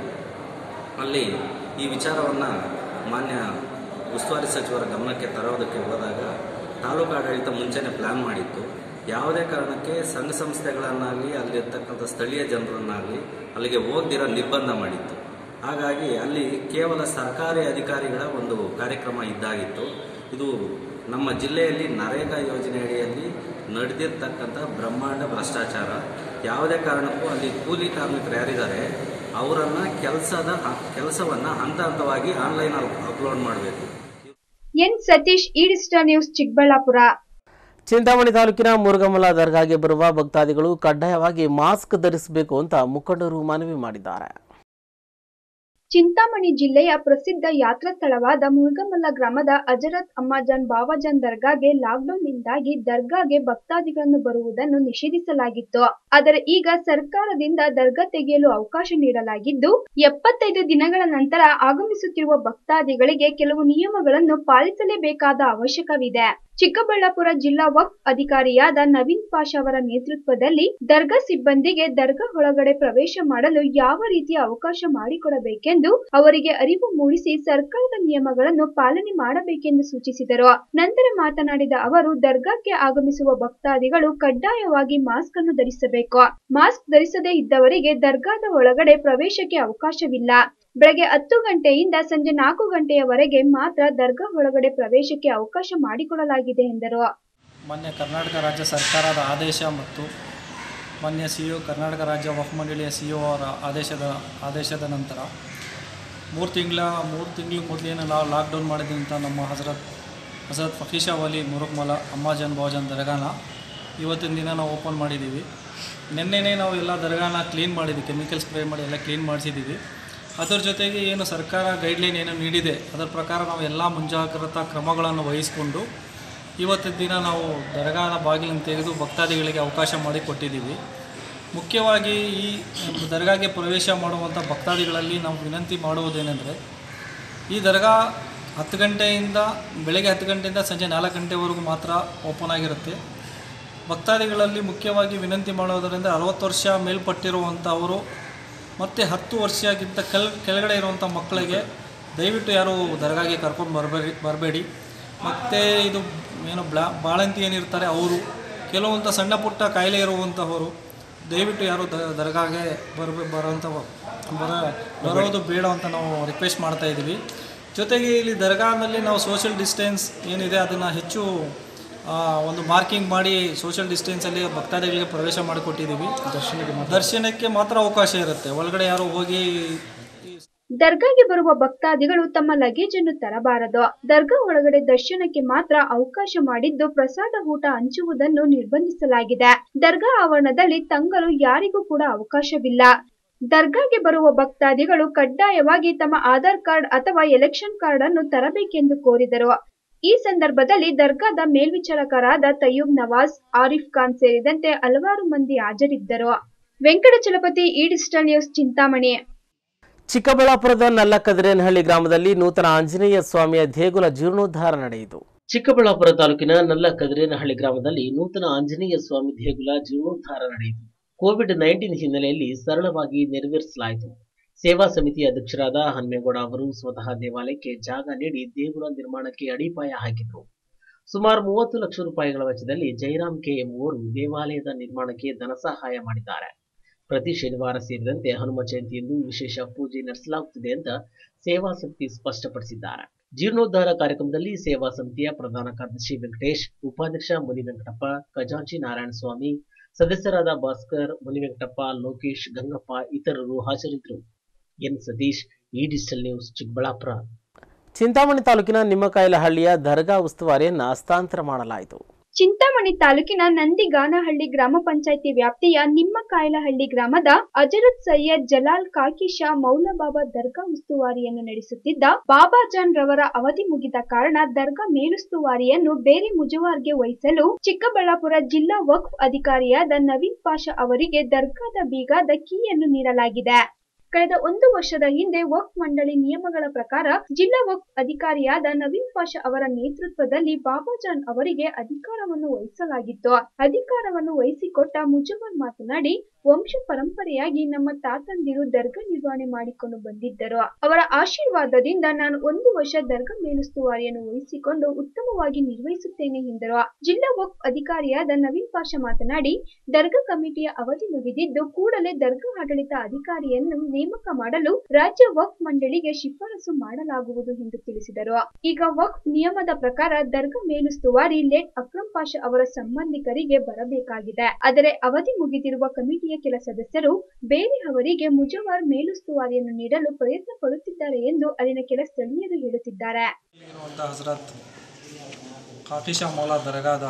ಅಲ್ಲಿ ಈ ವಿಚಾರವನ್ನು ಮಾನ್ಯ ಉಸ್ತುವಾರಿ ಸಚಿವರ ಗಮನಕ್ಕೆ ತರೋದಕ್ಕೆ ಹೋದಾಗ ತಾಲೂಕು ಆಡಳಿತ ಮುಂಚೆನೇ ಪ್ಲ್ಯಾನ್ ಮಾಡಿತ್ತು ಯಾವುದೇ ಕಾರಣಕ್ಕೆ ಸಂಘ ಸಂಸ್ಥೆಗಳನ್ನಾಗಲಿ ಅಲ್ಲಿರ್ತಕ್ಕಂಥ ಸ್ಥಳೀಯ ಜನರನ್ನಾಗಲಿ ಅಲ್ಲಿಗೆ ಹೋಗ್ದಿರೋ ನಿರ್ಬಂಧ ಮಾಡಿತ್ತು ಹಾಗಾಗಿ ಅಲ್ಲಿ ಕೇವಲ ಸರ್ಕಾರಿ ಅಧಿಕಾರಿಗಳ ಒಂದು ಕಾರ್ಯಕ್ರಮ ಇದ್ದಾಗಿತ್ತು ಇದು ನಮ್ಮ ಜಿಲ್ಲೆಯಲ್ಲಿ ನರೇಗಾ ಯೋಜನೆ ಅಡಿಯಲ್ಲಿ ನಡೆದಿರ್ತಕ್ಕಂಥ ಬ್ರಹ್ಮಾಂಡ ಭ್ರಷ್ಟಾಚಾರ ಯಾವುದೇ ಕಾರಣಕ್ಕೂ ಅಲ್ಲಿ ಕೂಲಿ ಕಾರ್ಮಿಕರು ಯಾರಿದ್ದಾರೆ ಅವರನ್ನು ಕೆಲಸದ ಕೆಲಸವನ್ನು ಹಂತ ಹಂತವಾಗಿ ಆನ್ಲೈನಲ್ಲಿ ಅಪ್ಲೋಡ್ ಮಾಡಬೇಕು ಎನ್ ಸತೀಶ್ ಈ ಡಿಜಿಟಲ್ ನ್ಯೂಸ್ ಚಿಕ್ಕಬಳ್ಳಾಪುರ ಚಿಂತಾಮಣಿ ತಾಲೂಕಿನ ಮುರುಗಮಲ ದರ್ಗಾಗೆ ಬರುವ ಭಕ್ತಾದಿಗಳು ಕಡ್ಡಾಯವಾಗಿ ಮಾಸ್ಕ್ ಧರಿಸಬೇಕು ಅಂತ ಮುಖಂಡರು ಮನವಿ ಮಾಡಿದ್ದಾರೆ ಚಿಂತಾಮಣಿ ಜಿಲ್ಲೆಯ ಪ್ರಸಿದ್ಧ ಯಾತ್ರಾ ಸ್ಥಳವಾದ ಮುರುಗಮಲ್ಲ ಗ್ರಾಮದ ಅಜರತ್ ಅಮ್ಮಾಜಾನ್ ಬಾವಾಜಾನ್ ದರ್ಗಾಗೆ ಲಾಕ್ಡೌನ್ನಿಂದಾಗಿ ದರ್ಗಾಗೆ ಭಕ್ತಾದಿಗಳನ್ನು ಬರುವುದನ್ನು ನಿಷೇಧಿಸಲಾಗಿತ್ತು ಆದರೆ ಈಗ ಸರ್ಕಾರದಿಂದ ದರ್ಗಾ ತೆಗೆಯಲು ಅವಕಾಶ ನೀಡಲಾಗಿದ್ದು ಎಪ್ಪತ್ತೈದು ದಿನಗಳ ನಂತರ ಆಗಮಿಸುತ್ತಿರುವ ಭಕ್ತಾದಿಗಳಿಗೆ ಕೆಲವು ನಿಯಮಗಳನ್ನು ಪಾಲಿಸಲೇಬೇಕಾದ ಅವಶ್ಯಕವಿದೆ ಚಿಕ್ಕಬಳ್ಳಾಪುರ ಜಿಲ್ಲಾ ವಕ್ಫ್ ಅಧಿಕಾರಿಯಾದ ನವೀನ್ ಪಾಷಾ ಅವರ ನೇತೃತ್ವದಲ್ಲಿ ದರ್ಗಾ ಸಿಬ್ಬಂದಿಗೆ ದರ್ಗಾ ಒಳಗಡೆ ಪ್ರವೇಶ ಮಾಡಲು ಯಾವ ರೀತಿಯ ಅವಕಾಶ ಮಾಡಿಕೊಡಬೇಕೆಂದು ಅವರಿಗೆ ಅರಿವು ಮೂಡಿಸಿ ಸರ್ಕಾರದ ನಿಯಮಗಳನ್ನು ಪಾಲನೆ ಮಾಡಬೇಕೆಂದು ಸೂಚಿಸಿದರು ನಂತರ ಮಾತನಾಡಿದ ಅವರು ದರ್ಗಾಕ್ಕೆ ಆಗಮಿಸುವ ಭಕ್ತಾದಿಗಳು ಕಡ್ಡಾಯವಾಗಿ ಮಾಸ್ಕ್ ಅನ್ನು ಧರಿಸಬೇಕು ಮಾಸ್ಕ್ ಧರಿಸದೇ ಇದ್ದವರಿಗೆ ದರ್ಗಾದ ಒಳಗಡೆ ಪ್ರವೇಶಕ್ಕೆ ಅವಕಾಶವಿಲ್ಲ ಬೆಳಗ್ಗೆ ಹತ್ತು ಗಂಟೆಯಿಂದ ಸಂಜೆ ನಾಲ್ಕು ಗಂಟೆಯವರೆಗೆ ಮಾತ್ರ ದರ್ಗಾ ಒಳಗಡೆ ಪ್ರವೇಶಕ್ಕೆ ಅವಕಾಶ ಮಾಡಿಕೊಡಲಾಗಿದೆ ಎಂದರು ಮಾನ್ಯ ಕರ್ನಾಟಕ ರಾಜ್ಯ ಸರ್ಕಾರದ ಆದೇಶ ಮತ್ತು ಮಾನ್ಯ ಸಿ ಇ ಕರ್ನಾಟಕ ರಾಜ್ಯ ವಕ್ಫ್ ಮಂಡಳಿಯ ಸಿ ಇ ಅವರ ಆದೇಶದ ಆದೇಶದ ನಂತರ ಮೂರು ತಿಂಗಳ ಮೂರು ತಿಂಗಳು ಮೊದಲೇನು ನಾವು ಲಾಕ್ಡೌನ್ ಮಾಡಿದಂಥ ನಮ್ಮ ಹಜರತ್ ಹಜರತ್ ಫಕೀಶಾ ವಲಿ ಮುರುಕ್ಮಲ ಅಮ್ಮಾಜನ್ ಬಾಜನ್ ದರ್ಗಾನ ಇವತ್ತಿನ ದಿನ ನಾವು ಓಪನ್ ಮಾಡಿದ್ದೀವಿ ನಿನ್ನೆನೇ ನಾವು ಎಲ್ಲ ದರ್ಗಾನ ಕ್ಲೀನ್ ಮಾಡಿದ್ವಿ ಕೆಮಿಕಲ್ ಸ್ಪ್ರೇ ಮಾಡಿ ಎಲ್ಲ ಕ್ಲೀನ್ ಮಾಡಿಸಿದ್ದೀವಿ ಅದರ ಜೊತೆಗೆ ಏನು ಸರ್ಕಾರ ಗೈಡ್ಲೈನ್ ಏನು ನೀಡಿದೆ ಅದರ ಪ್ರಕಾರ ನಾವು ಎಲ್ಲ ಮುಂಜಾಗ್ರತಾ ಕ್ರಮಗಳನ್ನು ವಹಿಸಿಕೊಂಡು ಇವತ್ತಿನ ದಿನ ನಾವು ದರ್ಗಾದ ಬಾಗಿಲನ್ನು ತೆಗೆದು ಭಕ್ತಾದಿಗಳಿಗೆ ಅವಕಾಶ ಮಾಡಿಕೊಟ್ಟಿದ್ದೀವಿ ಮುಖ್ಯವಾಗಿ ಈ ದರ್ಗಾಗೆ ಪ್ರವೇಶ ಮಾಡುವಂಥ ಭಕ್ತಾದಿಗಳಲ್ಲಿ ನಾವು ವಿನಂತಿ ಮಾಡುವುದೇನೆಂದರೆ ಈ ದರ್ಗಾ ಹತ್ತು ಗಂಟೆಯಿಂದ ಬೆಳಗ್ಗೆ ಹತ್ತು ಗಂಟೆಯಿಂದ ಸಂಜೆ ನಾಲ್ಕು ಗಂಟೆವರೆಗೂ ಮಾತ್ರ ಓಪನ್ ಆಗಿರುತ್ತೆ ಭಕ್ತಾದಿಗಳಲ್ಲಿ ಮುಖ್ಯವಾಗಿ ವಿನಂತಿ ಮಾಡೋದರಿಂದ ಅರವತ್ತು ವರ್ಷ ಮೇಲ್ಪಟ್ಟಿರುವಂಥವರು ಮತ್ತು ಹತ್ತು ವರ್ಷಕ್ಕಿಂತ ಕೆಲ್ ಕೆಳಗಡೆ ಇರುವಂಥ ಮಕ್ಕಳಿಗೆ ದಯವಿಟ್ಟು ಯಾರು ದರ್ಗಾಗೆ ಕರ್ಕೊಂಡು ಬರಬೇಡಿ ಬರಬೇಡಿ ಮತ್ತು ಇದು ಏನು ಬ್ಲಾ ಬಾಳಂತಿ ಏನಿರ್ತಾರೆ ಅವರು ಕೆಲವೊಂದು ಸಣ್ಣ ಪುಟ್ಟ ಕಾಯಿಲೆ ಇರುವಂಥವರು ದಯವಿಟ್ಟು ಯಾರು ದ ದರ್ಗಾಗೆ ಬರಬೇ ಬರೋಂಥ ಬರ ಬರೋದು ಬೇಡ ಅಂತ ನಾವು ರಿಕ್ವೆಸ್ಟ್ ಮಾಡ್ತಾ ಇದ್ದೀವಿ ಜೊತೆಗೆ ಇಲ್ಲಿ ದರ್ಗಾದಲ್ಲಿ ನಾವು ಸೋಷಿಯಲ್ ಡಿಸ್ಟೆನ್ಸ್ ಏನಿದೆ ಅದನ್ನು ಹೆಚ್ಚು ಆ, ಒಂದು ಮಾರ್ಕಿಂಗ್ ಮಾಡಿ ಸೋಷಿಯಲ್ ಡಿಸ್ಟೆನ್ಸಲ್ಲಿ ಭಕ್ತಾದಿಗಳಿಗೆ ಪ್ರವೇಶ ಮಾಡಿಕೊಟ್ಟಿದ್ದೀವಿ ದರ್ಶನಕ್ಕೆ ದರ್ಶನಕ್ಕೆ ಮಾತ್ರ ಅವಕಾಶ ಇರುತ್ತೆ ಒಳಗಡೆ ಯಾರು ಹೋಗಿ ದರ್ಗಾಗೆ ಬರುವ ಭಕ್ತಾದಿಗಳು ತಮ್ಮ ಲಗೇಜ್ ಅನ್ನು ತರಬಾರದು ದರ್ಗಾ ಒಳಗಡೆ ದರ್ಶನಕ್ಕೆ ಮಾತ್ರ ಅವಕಾಶ ಮಾಡಿದ್ದು ಪ್ರಸಾದ ಊಟ ಹಂಚುವುದನ್ನು ನಿರ್ಬಂಧಿಸಲಾಗಿದೆ ದರ್ಗಾ ಆವರಣದಲ್ಲಿ ತಂಗಲು ಯಾರಿಗೂ ಕೂಡ ಅವಕಾಶವಿಲ್ಲ ದರ್ಗಾಗೆ ಬರುವ ಭಕ್ತಾದಿಗಳು ಕಡ್ಡಾಯವಾಗಿ ತಮ್ಮ ಆಧಾರ್ ಕಾರ್ಡ್ ಅಥವಾ ಎಲೆಕ್ಷನ್ ಕಾರ್ಡ್ ಅನ್ನು ತರಬೇಕೆಂದು ಕೋರಿದರು ಈ ಸಂದರ್ಭದಲ್ಲಿ ದರ್ಗಾದ ಮೇಲ್ವಿಚಾರಕರಾದ ತಯ್ಯೂಬ್ ನವಾಜ್ ಆರಿಫ್ ಖಾನ್ ಸೇರಿದಂತೆ ಹಲವಾರು ಮಂದಿ ಹಾಜರಿದ್ದರು ವೆಂಕಟಚಲಪತಿ ಈ ಡಿಜಿಟಲ್ ನ್ಯೂಸ್ ಚಿಂತಾಮಣಿ ಚಿಕ್ಕಬಳ್ಳಾಪುರದ ನಲ್ಲಕದಿರೇನಹಳ್ಳಿ ಗ್ರಾಮದಲ್ಲಿ ನೂತನ ಆಂಜನೇಯ ಸ್ವಾಮಿಯ ದೇಗುಲ ಜೀರ್ಣೋದ್ಧಾರ ನಡೆಯಿತು ಚಿಕ್ಕಬಳ್ಳಾಪುರ ತಾಲೂಕಿನ ನಲ್ಲ ಕದಿರೇನಹಳ್ಳಿ ಗ್ರಾಮದಲ್ಲಿ ನೂತನ ಆಂಜನೇಯ ಸ್ವಾಮಿ ದೇಗುಲ ಜೀರ್ಣೋದ್ಧಾರ ನಡೆಯಿತು ಕೋವಿಡ್ ನೈನ್ಟೀನ್ ಹಿನ್ನೆಲೆಯಲ್ಲಿ ಸರಳವಾಗಿ ನೆರವೇರಿಸಲಾಯಿತು ಸೇವಾ ಸಮಿತಿ ಅಧ್ಯಕ್ಷರಾದ ಹನ್ಮೇಗೌಡ ಅವರು ಸ್ವತಃ ದೇವಾಲಯಕ್ಕೆ ಜಾಗ ನೀಡಿ ದೇಗುಲ ನಿರ್ಮಾಣಕ್ಕೆ ಅಡಿಪಾಯ ಹಾಕಿದರು ಸುಮಾರು ಮೂವತ್ತು ಲಕ್ಷ ರೂಪಾಯಿಗಳ ವೆಚ್ಚದಲ್ಲಿ ಜಯರಾಮ್ ಕೆ ಎಂಬುವರು ದೇವಾಲಯದ ನಿರ್ಮಾಣಕ್ಕೆ ಧನ ಸಹಾಯ ಮಾಡಿದ್ದಾರೆ ಪ್ರತಿ ಶನಿವಾರ ಸೇರಿದಂತೆ ಹನುಮ ಜಯಂತಿಯಂದು ವಿಶೇಷ ಪೂಜೆ ನಡೆಸಲಾಗುತ್ತಿದೆ ಅಂತ ಸೇವಾ ಸಮಿತಿ ಸ್ಪಷ್ಟಪಡಿಸಿದ್ದಾರೆ ಜೀರ್ಣೋದ್ಧಾರ ಕಾರ್ಯಕ್ರಮದಲ್ಲಿ ಸೇವಾ ಸಮಿತಿಯ ಪ್ರಧಾನ ಕಾರ್ಯದರ್ಶಿ ವೆಂಕಟೇಶ್ ಉಪಾಧ್ಯಕ್ಷ ಮುನಿ ವೆಂಕಟಪ್ಪ ಖಜಾಂಚಿ ನಾರಾಯಣ ಸ್ವಾಮಿ ಸದಸ್ಯರಾದ ಭಾಸ್ಕರ್ ಮುನಿ ವೆಂಕಟಪ್ಪ ಲೋಕೇಶ್ ಗಂಗಪ್ಪ ಇತರರು ಹಾಜರಿದ್ದರು ಎನ್ ಸತೀಶ್ ಈ ಡಿಜಿಟಲ್ ನ್ಯೂಸ್ ಚಿಕ್ಕಬಳ್ಳಾಪುರ ಚಿಂತಾಮಣಿ ತಾಲೂಕಿನ ನಿಮ್ಮಕಾಯಿಲಹಳ್ಳಿಯ ದರ್ಗಾ ಉಸ್ತುವಾರಿಯನ್ನ ಹಸ್ತಾಂತರ ಮಾಡಲಾಯಿತು ಚಿಂತಾಮಣಿ ತಾಲೂಕಿನ ನಂದಿಗಾನಹಳ್ಳಿ ಗ್ರಾಮ ಪಂಚಾಯಿತಿ ವ್ಯಾಪ್ತಿಯ ನಿಮ್ಮಕಾಯಲಹಳ್ಳಿ ಗ್ರಾಮದ ಅಜರತ್ ಸೈಯದ್ ಜಲಾಲ್ ಕಾಕಿಶಾ ಮೌಲಬಾಬಾ ದರ್ಗಾ ಉಸ್ತುವಾರಿಯನ್ನು ನಡೆಸುತ್ತಿದ್ದ ಬಾಬಾಜಾನ್ ರವರ ಅವಧಿ ಮುಗಿದ ಕಾರಣ ದರ್ಗಾ ಮೇಲುಸ್ತುವಾರಿಯನ್ನು ಬೇರೆ ಮುಜವಾರ್ಗೆ ವಹಿಸಲು ಚಿಕ್ಕಬಳ್ಳಾಪುರ ಜಿಲ್ಲಾ ವಕ್ಫ್ ಅಧಿಕಾರಿಯಾದ ನವೀನ್ ಪಾಷಾ ಅವರಿಗೆ ದರ್ಗಾದ ಬೀಗದ ಕೀಯನ್ನು ನೀಡಲಾಗಿದೆ ಕಳೆದ ಒಂದು ವರ್ಷದ ಹಿಂದೆ ವಕ್ಫ್ ಮಂಡಳಿ ನಿಯಮಗಳ ಪ್ರಕಾರ ಜಿಲ್ಲಾ ವಕ್ಫ್ ಅಧಿಕಾರಿಯಾದ ನವೀನ್ ಪಾಷಾ ಅವರ ನೇತೃತ್ವದಲ್ಲಿ ಬಾಬಾಜಾನ್ ಅವರಿಗೆ ಅಧಿಕಾರವನ್ನು ವಹಿಸಲಾಗಿತ್ತು ಅಧಿಕಾರವನ್ನು ವಹಿಸಿಕೊಟ್ಟ ಮುಜವರ್ ಮಾತನಾಡಿ ವಂಶ ಪರಂಪರೆಯಾಗಿ ನಮ್ಮ ತಾತಂದಿರು ದರ್ಗಾ ನಿರ್ವಹಣೆ ಮಾಡಿಕೊಂಡು ಬಂದಿದ್ದರು ಅವರ ಆಶೀರ್ವಾದದಿಂದ ನಾನು ಒಂದು ವರ್ಷ ದರ್ಗಾ ಮೇಲುಸ್ತುವಾರಿಯನ್ನು ವಹಿಸಿಕೊಂಡು ಉತ್ತಮವಾಗಿ ನಿರ್ವಹಿಸುತ್ತೇನೆ ಎಂದರು ಜಿಲ್ಲಾ ವಕ್ಫ್ ಅಧಿಕಾರಿಯಾದ ನವೀನ್ ಪಾಷಾ ಮಾತನಾಡಿ ದರ್ಗಾ ಕಮಿಟಿಯ ಅವಧಿ ಮುಗಿದಿದ್ದು ಕೂಡಲೇ ದರ್ಗಾ ಆಡಳಿತ ಅಧಿಕಾರಿಯನ್ನು ನೇಮಕ ಮಾಡಲು ರಾಜ್ಯ ವಕ್ಫ್ ಮಂಡಳಿಗೆ ಶಿಫಾರಸು ಮಾಡಲಾಗುವುದು ಎಂದು ತಿಳಿಸಿದರು ಈಗ ವಕ್ಫ್ ನಿಯಮದ ಪ್ರಕಾರ ದರ್ಗಾ ಮೇಲುಸ್ತುವಾರಿ ಲೇಟ್ ಅಕ್ರಮ್ ಪಾಷಾ ಅವರ ಸಂಬಂಧಿಕರಿಗೆ ಬರಬೇಕಾಗಿದೆ ಆದರೆ ಅವಧಿ ಮುಗಿದಿರುವ ಕಮಿಟಿಯ ಕೆಲ ಸದಸ್ಯರು ಬೇರೆಯವರಿಗೆ ಮುಜವಾರ್ ಮೇಲುಸ್ತುವಾರಿಯನ್ನು ನೀಡಲು ಪ್ರಯತ್ನ ಪಡುತ್ತಿದ್ದಾರೆ ಎಂದು ಅಲ್ಲಿನ ಕೆಲ ಸ್ಥಳೀಯರು ಹೇಳುತ್ತಿದ್ದಾರೆ ಇರುವಂಥ ಹಜರತ್ ಕಾಕಿಶಾ ಮೌಲಾ ದರ್ಗಾದ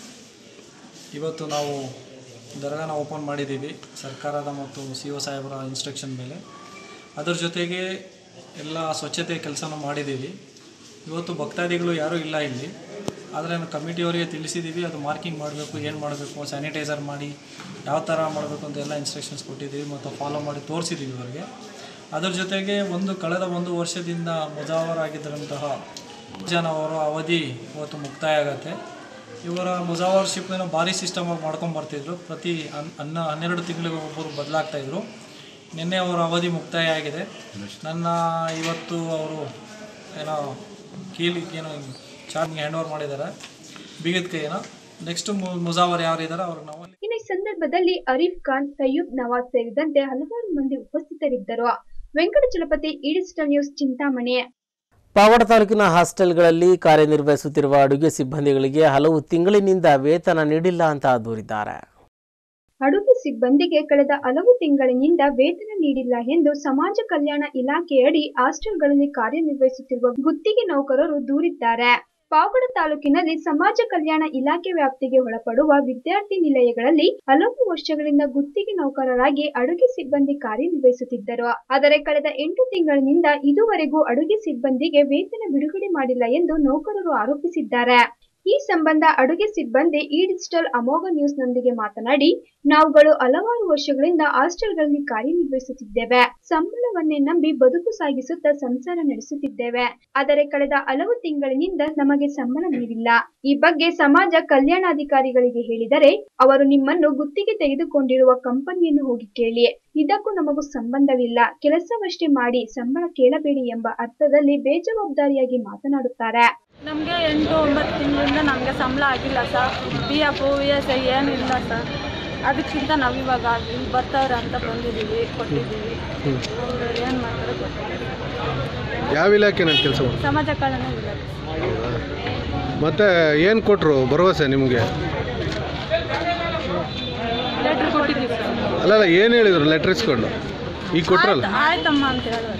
ಇವತ್ತು ನಾವು ದರ್ಗಾನ ಓಪನ್ ಮಾಡಿದ್ದೀವಿ ಸರ್ಕಾರದ ಮತ್ತು ಸಿ ಒ ಸಾಹೇಬರ ಇನ್ಸ್ಟ್ರಕ್ಷನ್ ಮೇಲೆ ಅದರ ಜೊತೆಗೆ ಎಲ್ಲ ಸ್ವಚ್ಛತೆ ಕೆಲಸನ ಮಾಡಿದ್ದೀವಿ ಇವತ್ತು ಭಕ್ತಾದಿಗಳು ಯಾರೂ ಇಲ್ಲ ಇಲ್ಲಿ ಆದರೆ ನಾವು ಕಮಿಟಿಯವರಿಗೆ ತಿಳಿಸಿದ್ದೀವಿ ಅದು ಮಾರ್ಕಿಂಗ್ ಮಾಡಬೇಕು ಏನು ಮಾಡಬೇಕು ಸ್ಯಾನಿಟೈಸರ್ ಮಾಡಿ ಯಾವ ಥರ ಮಾಡಬೇಕು ಅಂತ ಎಲ್ಲ ಇನ್ಸ್ಟ್ರಕ್ಷನ್ಸ್ ಕೊಟ್ಟಿದ್ದೀವಿ ಮತ್ತು ಫಾಲೋ ಮಾಡಿ ತೋರಿಸಿದ್ದೀವಿ ಅವರಿಗೆ ಅದರ ಜೊತೆಗೆ ಒಂದು ಕಳೆದ ಒಂದು ವರ್ಷದಿಂದ ಮುಜಾವರಾಗಿದ್ದಂತಹ ಜನ ಅವರ ಅವಧಿ ಇವತ್ತು ಮುಕ್ತಾಯ ಆಗುತ್ತೆ ಇವರ ಮುಜಾವರ್ಶಿಪ್ನ ಭಾರಿ ಸಿಸ್ಟಮಾಗಿ ಮಾಡ್ಕೊಂಡು ಬರ್ತಿದ್ರು ಪ್ರತಿ ಹನ್ ಹನ್ನ ಹನ್ನೆರಡು ತಿಂಗಳಿಗೆ ಒಬ್ಬರು ಬದಲಾಗ್ತಾಯಿದ್ರು ನಿನ್ನೆ ಅವರ ಅವಧಿ ಮುಕ್ತಾಯ ಆಗಿದೆ ನನ್ನ ಇವತ್ತು ಅವರು ಏನೋ ಕೀಲಿ ಏನೋ ಚಾರ್ಜ್ಗೆ ಹ್ಯಾಂಡ್ ಓವರ್ ಮಾಡಿದ್ದಾರೆ ಬೀಗದ ಕೈನ ನೆಕ್ಸ್ಟ್ ಮುಜಾವರ್ ಯಾರು ಇದ್ದಾರೆ ಅವ್ರಿಗೆ ನಾವು ಇನ್ನು ಈ ಸಂದರ್ಭದಲ್ಲಿ ಅರೀಫ್ ಖಾನ್ ತಯ್ಯೂಬ್ ನವಾಜ್ ಸೇರಿದಂತೆ ಹಲವಾರು ಮಂದಿ ಉಪಸ್ಥಿತರಿದ್ದರು ವೆಂಕಟಚಲಪತಿ ಈ ಡಿಜಿಟಲ್ ನ್ಯೂಸ್ ಚಿಂತಾಮಣಿ ಪಾವಡ ತಾಲೂಕಿನ ಹಾಸ್ಟೆಲ್ಗಳಲ್ಲಿ ಕಾರ್ಯನಿರ್ವಹಿಸುತ್ತಿರುವ ಅಡುಗೆ ಸಿಬ್ಬಂದಿಗಳಿಗೆ ಹಲವು ತಿಂಗಳಿನಿಂದ ವೇತನ ನೀಡಿಲ್ಲ ಅಂತ ದೂರಿದ್ದಾರೆ ಅಡುಗೆ ಸಿಬ್ಬಂದಿಗೆ ಕಳೆದ ಹಲವು ತಿಂಗಳಿನಿಂದ ವೇತನ ನೀಡಿಲ್ಲ ಎಂದು ಸಮಾಜ ಕಲ್ಯಾಣ ಇಲಾಖೆಯಡಿ ಹಾಸ್ಟೆಲ್ಗಳಲ್ಲಿ ಕಾರ್ಯನಿರ್ವಹಿಸುತ್ತಿರುವ ಗುತ್ತಿಗೆ ನೌಕರರು ದೂರಿದ್ದಾರೆ ಪಾವಗಡ ತಾಲೂಕಿನಲ್ಲಿ ಸಮಾಜ ಕಲ್ಯಾಣ ಇಲಾಖೆ ವ್ಯಾಪ್ತಿಗೆ ಒಳಪಡುವ ವಿದ್ಯಾರ್ಥಿ ನಿಲಯಗಳಲ್ಲಿ ಹಲವು ವರ್ಷಗಳಿಂದ ಗುತ್ತಿಗೆ ನೌಕರರಾಗಿ ಅಡುಗೆ ಸಿಬ್ಬಂದಿ ಕಾರ್ಯನಿರ್ವಹಿಸುತ್ತಿದ್ದರು ಆದರೆ ಕಳೆದ ಎಂಟು ತಿಂಗಳಿನಿಂದ ಇದುವರೆಗೂ ಅಡುಗೆ ಸಿಬ್ಬಂದಿಗೆ ವೇತನ ಬಿಡುಗಡೆ ಮಾಡಿಲ್ಲ ಎಂದು ನೌಕರರು ಆರೋಪಿಸಿದ್ದಾರೆ ಈ ಸಂಬಂಧ ಅಡುಗೆ ಸಿಬ್ಬಂದಿ ಈ ಡಿಜಿಟಲ್ ಅಮೋಘ ನ್ಯೂಸ್ನೊಂದಿಗೆ ಮಾತನಾಡಿ ನಾವುಗಳು ಹಲವಾರು ವರ್ಷಗಳಿಂದ ಹಾಸ್ಟೆಲ್ಗಳಲ್ಲಿ ಕಾರ್ಯನಿರ್ವಹಿಸುತ್ತಿದ್ದೇವೆ ಸಂಬಳವನ್ನೇ ನಂಬಿ ಬದುಕು ಸಾಗಿಸುತ್ತಾ ಸಂಸಾರ ನಡೆಸುತ್ತಿದ್ದೇವೆ ಆದರೆ ಕಳೆದ ಹಲವು ತಿಂಗಳಿನಿಂದ ನಮಗೆ ಸಂಬಳ ನೀಡಿಲ್ಲ ಈ ಬಗ್ಗೆ ಸಮಾಜ ಕಲ್ಯಾಣಾಧಿಕಾರಿಗಳಿಗೆ ಹೇಳಿದರೆ ಅವರು ನಿಮ್ಮನ್ನು ಗುತ್ತಿಗೆ ತೆಗೆದುಕೊಂಡಿರುವ ಕಂಪನಿಯನ್ನು ಹೋಗಿ ಕೇಳಿ ಇದಕ್ಕೂ ನಮಗೂ ಸಂಬಂಧವಿಲ್ಲ ಕೆಲಸವಷ್ಟೇ ಮಾಡಿ ಸಂಬಳ ಕೇಳಬೇಡಿ ಎಂಬ ಅರ್ಥದಲ್ಲಿ ಬೇಜವಾಬ್ದಾರಿಯಾಗಿ ಮಾತನಾಡುತ್ತಾರೆ ನಮಗೆ ಎಂಟು ಒಂಬತ್ತು ತಿಂಗಳಿಂದ ನಮಗೆ ಸಂಬಳ ಆಗಿಲ್ಲ sir P F V S I ಏನೂ ಇಲ್ಲ ಸರ್ ಅದಕ್ಕಿಂತ ನಾವು ಇವಾಗ ಇಲ್ಲಿ ಬರ್ತಾವ್ರೆ ಅಂತ ಬಂದಿದ್ದೀವಿ ಕೊಟ್ಟಿದ್ದೀವಿ ಅವರು ಏನು ಮಾಡ್ತಾರೆ ಗೊತ್ತಿಲ್ಲ ಯಾವ ಇಲಾಖೆನಲ್ಲಿ ಕೆಲಸ ಮಾಡಿ ಸಮಾಜ ಕಲ್ಯಾಣ ಇಲಾಖೆ ಮತ್ತೆ ಏನು ಕೊಟ್ಟರು ಭರವಸೆ ನಿಮಗೆ ಲೆಟ್ರ್ ಕೊಟ್ಟಿದ್ದೀವಿ ಸರ್ ಅಲ್ಲಲ್ಲ ಏನು ಹೇಳಿದ್ರು ಲೆಟ್ರ್ ಇಸ್ಕೊಂಡು ಈಗ ಕೊಟ್ರಲ್ಲ ಆಯ್ತು- ಆಯ್ತಮ್ಮ ಅಂತ ಹೇಳಿದ್ರು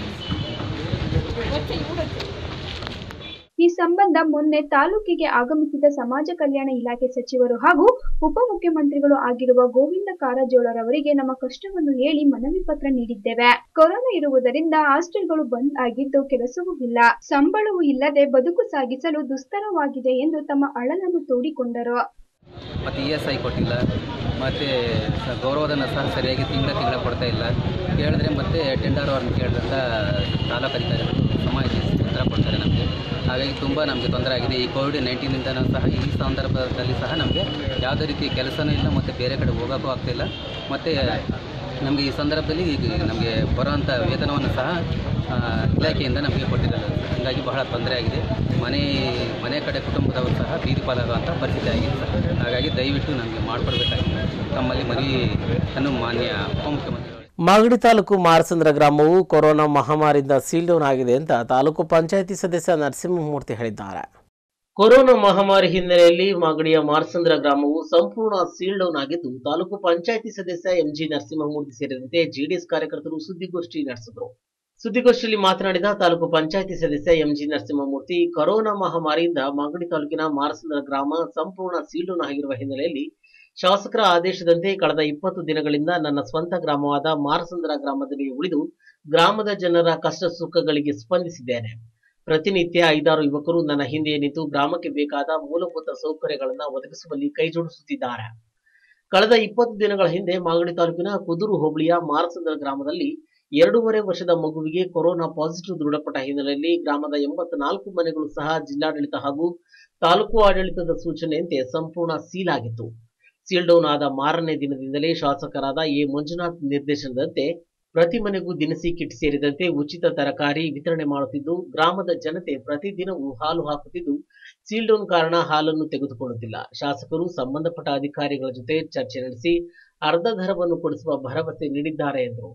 ಈ ಸಂಬಂಧ ಮೊನ್ನೆ ತಾಲೂಕಿಗೆ ಆಗಮಿಸಿದ ಸಮಾಜ ಕಲ್ಯಾಣ ಇಲಾಖೆ ಸಚಿವರು ಹಾಗೂ ಉಪಮುಖ್ಯಮಂತ್ರಿಗಳು ಆಗಿರುವ ಗೋವಿಂದ ಕಾರಜೋಳರವರಿಗೆ ನಮ್ಮ ಕಷ್ಟವನ್ನು ಹೇಳಿ ಮನವಿ ಪತ್ರ ನೀಡಿದ್ದೇವೆ ಕೊರೋನಾ ಇರುವುದರಿಂದ ಹಾಸ್ಟೆಲ್ಗಳು ಬಂದ್ ಆಗಿದ್ದು ಕೆಲಸವೂ ಇಲ್ಲ ಸಂಬಳವೂ ಇಲ್ಲದೆ ಬದುಕು ಸಾಗಿಸಲು ದುಸ್ತರವಾಗಿದೆ ಎಂದು ತಮ್ಮ ಅಳಲನ್ನು ತೋಡಿಕೊಂಡರು ಮತ್ತು ಇ ಎಸ್ ಐ ಕೊಟ್ಟಿಲ್ಲ ಮತ್ತು ಗೌರವಧನ ಸಹ ಸರಿಯಾಗಿ ತಿಂಗಳ ತಿಂಗಳ ಕೊಡ್ತಾ ಇಲ್ಲ ಕೇಳಿದ್ರೆ ಮತ್ತೆ ಟೆಂಡರ್ ಅವ್ರನ್ನ ಕೇಳಿದಂಥ ತಾಲೂಕು ಅಧಿಕಾರಿಗಳು ಸಮಾಜ ಉತ್ತರ ಕೊಡ್ತಾರೆ ನಮಗೆ ಹಾಗಾಗಿ ತುಂಬ ನಮಗೆ ತೊಂದರೆ ಆಗಿದೆ ಈ ಕೋವಿಡ್ ನೈನ್ಟೀನಿಂದನೂ ಸಹ ಈ ಸಂದರ್ಭದಲ್ಲಿ ಸಹ ನಮಗೆ ಯಾವುದೇ ರೀತಿ ಕೆಲಸನೂ ಇಲ್ಲ ಮತ್ತು ಬೇರೆ ಕಡೆ ಹೋಗೋಕ್ಕೂ ಆಗ್ತಿಲ್ಲ ಮತ್ತು ನಮಗೆ ಈ ಸಂದರ್ಭದಲ್ಲಿ ಈಗ ನಮಗೆ ಬರುವಂಥ ವೇತನವನ್ನು ಸಹ ಆ, ಇಲಾಖೆಯಿಂದ ನಮಗೆ ಕೊಟ್ಟಿದ್ದಾರೆ ಹಾಗಾಗಿ ಬಹಳ ತೊಂದರೆ ಆಗಿದೆ ಮನೆ ಮನೆ ಕಡೆ ಕುಟುಂಬದವರು ಸಹ ಬೀದಿ ಪಾಲಾಗುವಂಥ ಪರಿಸ್ಥಿತಿ ಆಗಿದೆ ಸರ್ ಹಾಗಾಗಿ ದಯವಿಟ್ಟು ನಮಗೆ ಮಾಡಿಕೊಡ್ಬೇಕಾಗಿದೆ ತಮ್ಮಲ್ಲಿ ಮನವಿ ಅನ್ನು ಮಾನ್ಯ ಉಪಮುಖ್ಯಮಂತ್ರಿಗಳು ಮಾಗಡಿ ತಾಲೂಕು ಮಾರಸಂದ್ರ ಗ್ರಾಮವು ಕೊರೋನಾ ಮಹಾಮಾರಿಯಿಂದ ಸೀಲ್ ಡೌನ್ ಆಗಿದೆ ಅಂತ ತಾಲೂಕು ಪಂಚಾಯಿತಿ ಸದಸ್ಯ ನರಸಿಂಹಮೂರ್ತಿ ಹೇಳಿದ್ದಾರೆ ಕೊರೋನಾ ಮಹಾಮಾರಿ ಹಿನ್ನೆಲೆಯಲ್ಲಿ ಮಾಗಡಿಯ ಮಾರ್ಸಂದ್ರ ಗ್ರಾಮವು ಸಂಪೂರ್ಣ ಸೀಲ್ ಡೌನ್ ಆಗಿದ್ದು ತಾಲೂಕು ಪಂಚಾಯಿತಿ ಸದಸ್ಯ ಎಂಜಿ ನರಸಿಂಹಮೂರ್ತಿ ಸೇರಿದಂತೆ ಜೆಡಿಎಸ್ ಕಾರ್ಯಕರ್ತರು ಸುದ್ದಿಗೋಷ್ಠಿ ನಡೆಸಿದರು ಸುದ್ದಿಗೋಷ್ಠಿಯಲ್ಲಿ ಮಾತನಾಡಿದ ತಾಲೂಕು ಪಂಚಾಯಿತಿ ಸದಸ್ಯ ಎಂಜಿ ನರಸಿಂಹಮೂರ್ತಿ ಕೊರೋನಾ ಮಹಾಮಾರಿಯಿಂದ ಮಾಗಡಿ ತಾಲೂಕಿನ ಮಾರಸಂದ್ರ ಗ್ರಾಮ ಸಂಪೂರ್ಣ ಸೀಲ್ ಡೌನ್ ಆಗಿರುವ ಹಿನ್ನೆಲೆಯಲ್ಲಿ ಶಾಸಕರ ಆದೇಶದಂತೆ ಕಳೆದ ಇಪ್ಪತ್ತು ದಿನಗಳಿಂದ ನನ್ನ ಸ್ವಂತ ಗ್ರಾಮವಾದ ಮಾರಸಂದ್ರ ಗ್ರಾಮದಲ್ಲಿ ಉಳಿದು ಗ್ರಾಮದ ಜನರ ಕಷ್ಟ ಸುಖಗಳಿಗೆ ಸ್ಪಂದಿಸಿದ್ದೇನೆ ಪ್ರತಿನಿತ್ಯ ಐದಾರು ಯುವಕರು ನನ್ನ ಹಿಂದೆ ನಿಂತು ಗ್ರಾಮಕ್ಕೆ ಬೇಕಾದ ಮೂಲಭೂತ ಸೌಕರ್ಯಗಳನ್ನು ಒದಗಿಸುವಲ್ಲಿ ಕೈಜೋಡಿಸುತ್ತಿದ್ದಾರೆ ಕಳೆದ ಇಪ್ಪತ್ತು ದಿನಗಳ ಹಿಂದೆ ಮಾಗಡಿ ತಾಲೂಕಿನ ಕುದುರು ಹೋಬಳಿಯ ಮಾರಸಂದ್ರ ಗ್ರಾಮದಲ್ಲಿ ಎರಡೂವರೆ ವರ್ಷದ ಮಗುವಿಗೆ ಕೊರೋನಾ ಪಾಸಿಟಿವ್ ದೃಢಪಟ್ಟ ಹಿನ್ನೆಲೆಯಲ್ಲಿ ಗ್ರಾಮದ ಎಂಬತ್ನಾಲ್ಕು ಮನೆಗಳು ಸಹ ಜಿಲ್ಲಾಡಳಿತ ಹಾಗೂ ತಾಲೂಕು ಆಡಳಿತದ ಸೂಚನೆಯಂತೆ ಸಂಪೂರ್ಣ ಸೀಲ್ ಆಗಿತ್ತು ಸೀಲ್ ಡೌನ್ ಆದ ಮಾರನೇ ದಿನದಿಂದಲೇ ಶಾಸಕರಾದ ಎ ಮಂಜುನಾಥ್ ನಿರ್ದೇಶನದಂತೆ ಪ್ರತಿ ಮನೆಗೂ ದಿನಸಿ ಕಿಟ್ ಸೇರಿದಂತೆ ಉಚಿತ ತರಕಾರಿ ವಿತರಣೆ ಮಾಡುತ್ತಿದ್ದು ಗ್ರಾಮದ ಜನತೆ ಪ್ರತಿದಿನವೂ ಹಾಲು ಹಾಕುತ್ತಿದ್ದು ಸೀಲ್ ಡೌನ್ ಕಾರಣ ಹಾಲನ್ನು ತೆಗೆದುಕೊಳ್ಳುತ್ತಿಲ್ಲ ಶಾಸಕರು ಸಂಬಂಧಪಟ್ಟ ಅಧಿಕಾರಿಗಳ ಜೊತೆ ಚರ್ಚೆ ನಡೆಸಿ ಅರ್ಧ ದರವನ್ನು ಕೊಡಿಸುವ ಭರವಸೆ ನೀಡಿದ್ದಾರೆ ಎಂದರು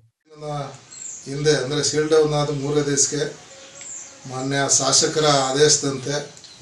ಹಿಂದೆ ಅಂದರೆ ಸೀಲ್ ಡೌನ್ ಆದ ಮೂರೇ ದಿವಸಕ್ಕೆ ಮಾನ್ಯ ಶಾಸಕರ ಆದೇಶದಂತೆ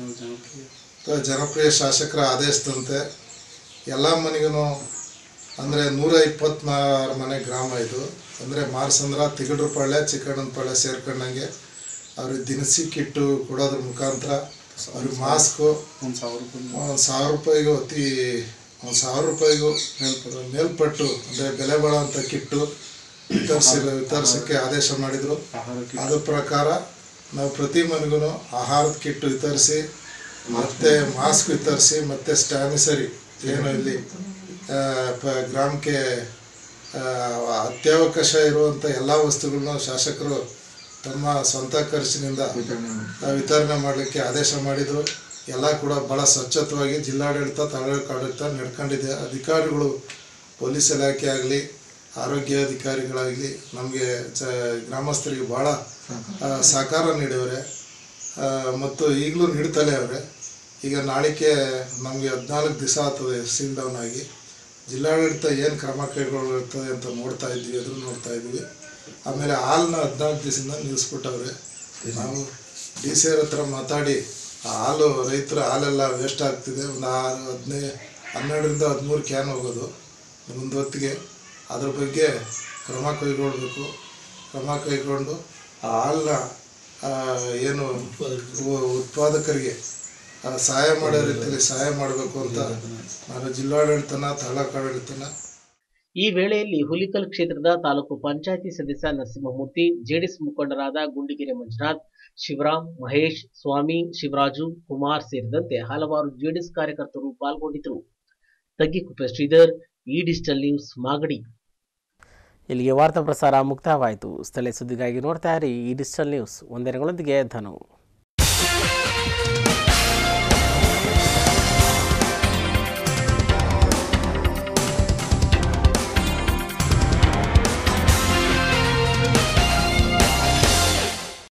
ಅಥವಾ ಜನಪ್ರಿಯ ಶಾಸಕರ ಆದೇಶದಂತೆ ಎಲ್ಲ ಮನೆಗೂ ಅಂದರೆ ನೂರ ಇಪ್ಪತ್ನಾರು ಮನೆ ಗ್ರಾಮ ಇದು ಅಂದರೆ ಮಾರ್ಸಂದ್ರ ತಿಗಡ್ರಪಾಳ್ಯ ಚಿಕ್ಕಣ್ಣನಪಾಳ್ಯ ಸೇರ್ಕೊಂಡಂಗೆ ಅವ್ರಿಗೆ ದಿನಸಿ ಕಿಟ್ಟು ಕೊಡೋದ್ರ ಮುಖಾಂತರ ಅವ್ರಿಗೆ ಮಾಸ್ಕು ಒಂದು ಸಾವಿರ ರೂಪಾಯಿ ಒಂದು ಸಾವಿರ ರೂಪಾಯಿಗೂ ಅತಿ ಒಂದು ಸಾವಿರ ರೂಪಾಯಿಗೂ ಮೇಲ್ಪಟ್ಟು ಮೇಲ್ಪಟ್ಟು ಅಂದರೆ ಬೆಲೆ ಬಾಳುವಂಥ ಕಿಟ್ಟು ವಿತರಿಸಿ ವಿತರಿಸೋಕ್ಕೆ ಆದೇಶ ಮಾಡಿದರು ಅದ್ರ ಪ್ರಕಾರ ನಾವು ಪ್ರತಿ ಮನೆಗೂ ಆಹಾರದ ಕಿಟ್ ವಿತರಿಸಿ ಮತ್ತು ಮಾಸ್ಕ್ ವಿತರಿಸಿ ಮತ್ತು ಸ್ಟ್ಯಾನಿಸರಿ ಏನು ಇಲ್ಲಿ ಆ, ಪ- ಗ್ರಾಮಕ್ಕೆ ಆ, ಅತ್ಯವಕಾಶ ಇರುವಂಥ ಎಲ್ಲ ವಸ್ತುಗಳನ್ನ ಶಾಸಕರು ತಮ್ಮ ಸ್ವಂತ ಖರ್ಚಿನಿಂದ ಆ, ವಿತರಣೆ ಮಾಡಲಿಕ್ಕೆ ಆದೇಶ ಮಾಡಿದರು ಎಲ್ಲ ಕೂಡ ಭಾಳ ಸ್ವಚ್ಛತವಾಗಿ ಜಿಲ್ಲಾಡಳಿತ ತಾಲೂಕು ಆಡಳಿತ ನಡ್ಕೊಂಡಿದೆ ಅಧಿಕಾರಿಗಳು ಪೊಲೀಸ್ ಇಲಾಖೆ ಆಗಲಿ ಆರೋಗ್ಯ ಅಧಿಕಾರಿಗಳಾಗಲಿ ನಮಗೆ ಚ ಗ್ರಾಮಸ್ಥರಿಗೆ ಭಾಳ ಆ, ಸಹಕಾರ ನೀಡವ್ರೆ ಆ, ಮತ್ತು ಈಗಲೂ ನೀಡ್ತಲೇ ಅವರೆ ಈಗ ನಾಳಿಕೆ ನಮಗೆ ಹದಿನಾಲ್ಕು ದಿವಸ ಆಗ್ತದೆ ಸೀಲ್ ಡೌನ್ ಆಗಿ ಜಿಲ್ಲಾಡಳಿತ ಏನು ಕ್ರಮ ಕೈಗೊಳ್ಳಿರ್ತದೆ ಅಂತ ನೋಡ್ತಾ ಇದ್ವಿ ಎದುರು ನೋಡ್ತಾ ಇದ್ವಿ ಆಮೇಲೆ ಹಾಲನ್ನ ಹದಿನಾಲ್ಕು ದಿವಸದಿಂದ ನಿಲ್ಲಿಸ್ಬಿಟ್ಟವ್ರೆ ನಾವು ಡಿ ಸಿ ಅವ್ರ ಹತ್ರ ಮಾತಾಡಿ ಆ ಹಾಲು ರೈತರ ಹಾಲೆಲ್ಲ ವೇಸ್ಟ್ ಆಗ್ತಿದೆ ಒಂದು ಆರು ಹದಿನೈದು ಹನ್ನೆರಡರಿಂದ ಹದಿಮೂರು ಕ್ಯಾನ್ ಹೋಗೋದು ಒಂದು ಹೊತ್ತಿಗೆ ಅದ್ರ ಬಗ್ಗೆ ಕ್ರಮ ಕೈಗೊಳ್ಳಬೇಕು ಕ್ರಮ ಕೈಗೊಂಡು ಆ ಹಾಲನ್ನ ಆ, ಏನು ಉ- ಉತ್ಪಾದಕರಿಗೆ ಆ, ಸಹಾಯ ಮಾಡೋ ರೀತಿಯಲ್ಲಿ ಸಹಾಯ ಮಾಡಬೇಕು ಅಂತ ನಾನು ಜಿಲ್ಲಾಡಳಿತನ ತಾಲೂಕು ಆಡಳಿತನ ಈ ವೇಳೆಯಲ್ಲಿ ಹುಲಿಕಲ್ ಕ್ಷೇತ್ರದ ತಾಲೂಕು ಪಂಚಾಯಿತಿ ಸದಸ್ಯ ನರಸಿಂಹಮೂರ್ತಿ ಜೆಡಿಎಸ್ ಮುಖಂಡರಾದ ಗುಂಡಿಗೆರೆ ಮಂಜುನಾಥ್ ಶಿವರಾಮ್ ಮಹೇಶ್ ಸ್ವಾಮಿ ಶಿವರಾಜು ಕುಮಾರ್ ಸೇರಿದಂತೆ ಹಲವಾರು ಜೆಡಿಎಸ್ ಕಾರ್ಯಕರ್ತರು ಪಾಲ್ಗೊಂಡಿದ್ದರು ತಗ್ಗಿಕುಪ್ಪೆ ಶ್ರೀಧರ್ ಈ ಡಿಜಿಟಲ್ ನ್ಯೂಸ್ ಮಾಗಡಿ ಇಲ್ಲಿಗೆ ವಾರ್ತಾ ಪ್ರಸಾರ ಮುಕ್ತಾಯವಾಯಿತು ಸ್ಥಳೀಯ ಸುದ್ದಿಗಾಗಿ ನೋಡ್ತಾ ಇರಿ ಈ ಡಿಜಿಟಲ್ ನ್ಯೂಸ್ ಒಂದೆರಗಳೊಂದಿಗೆ ಧನು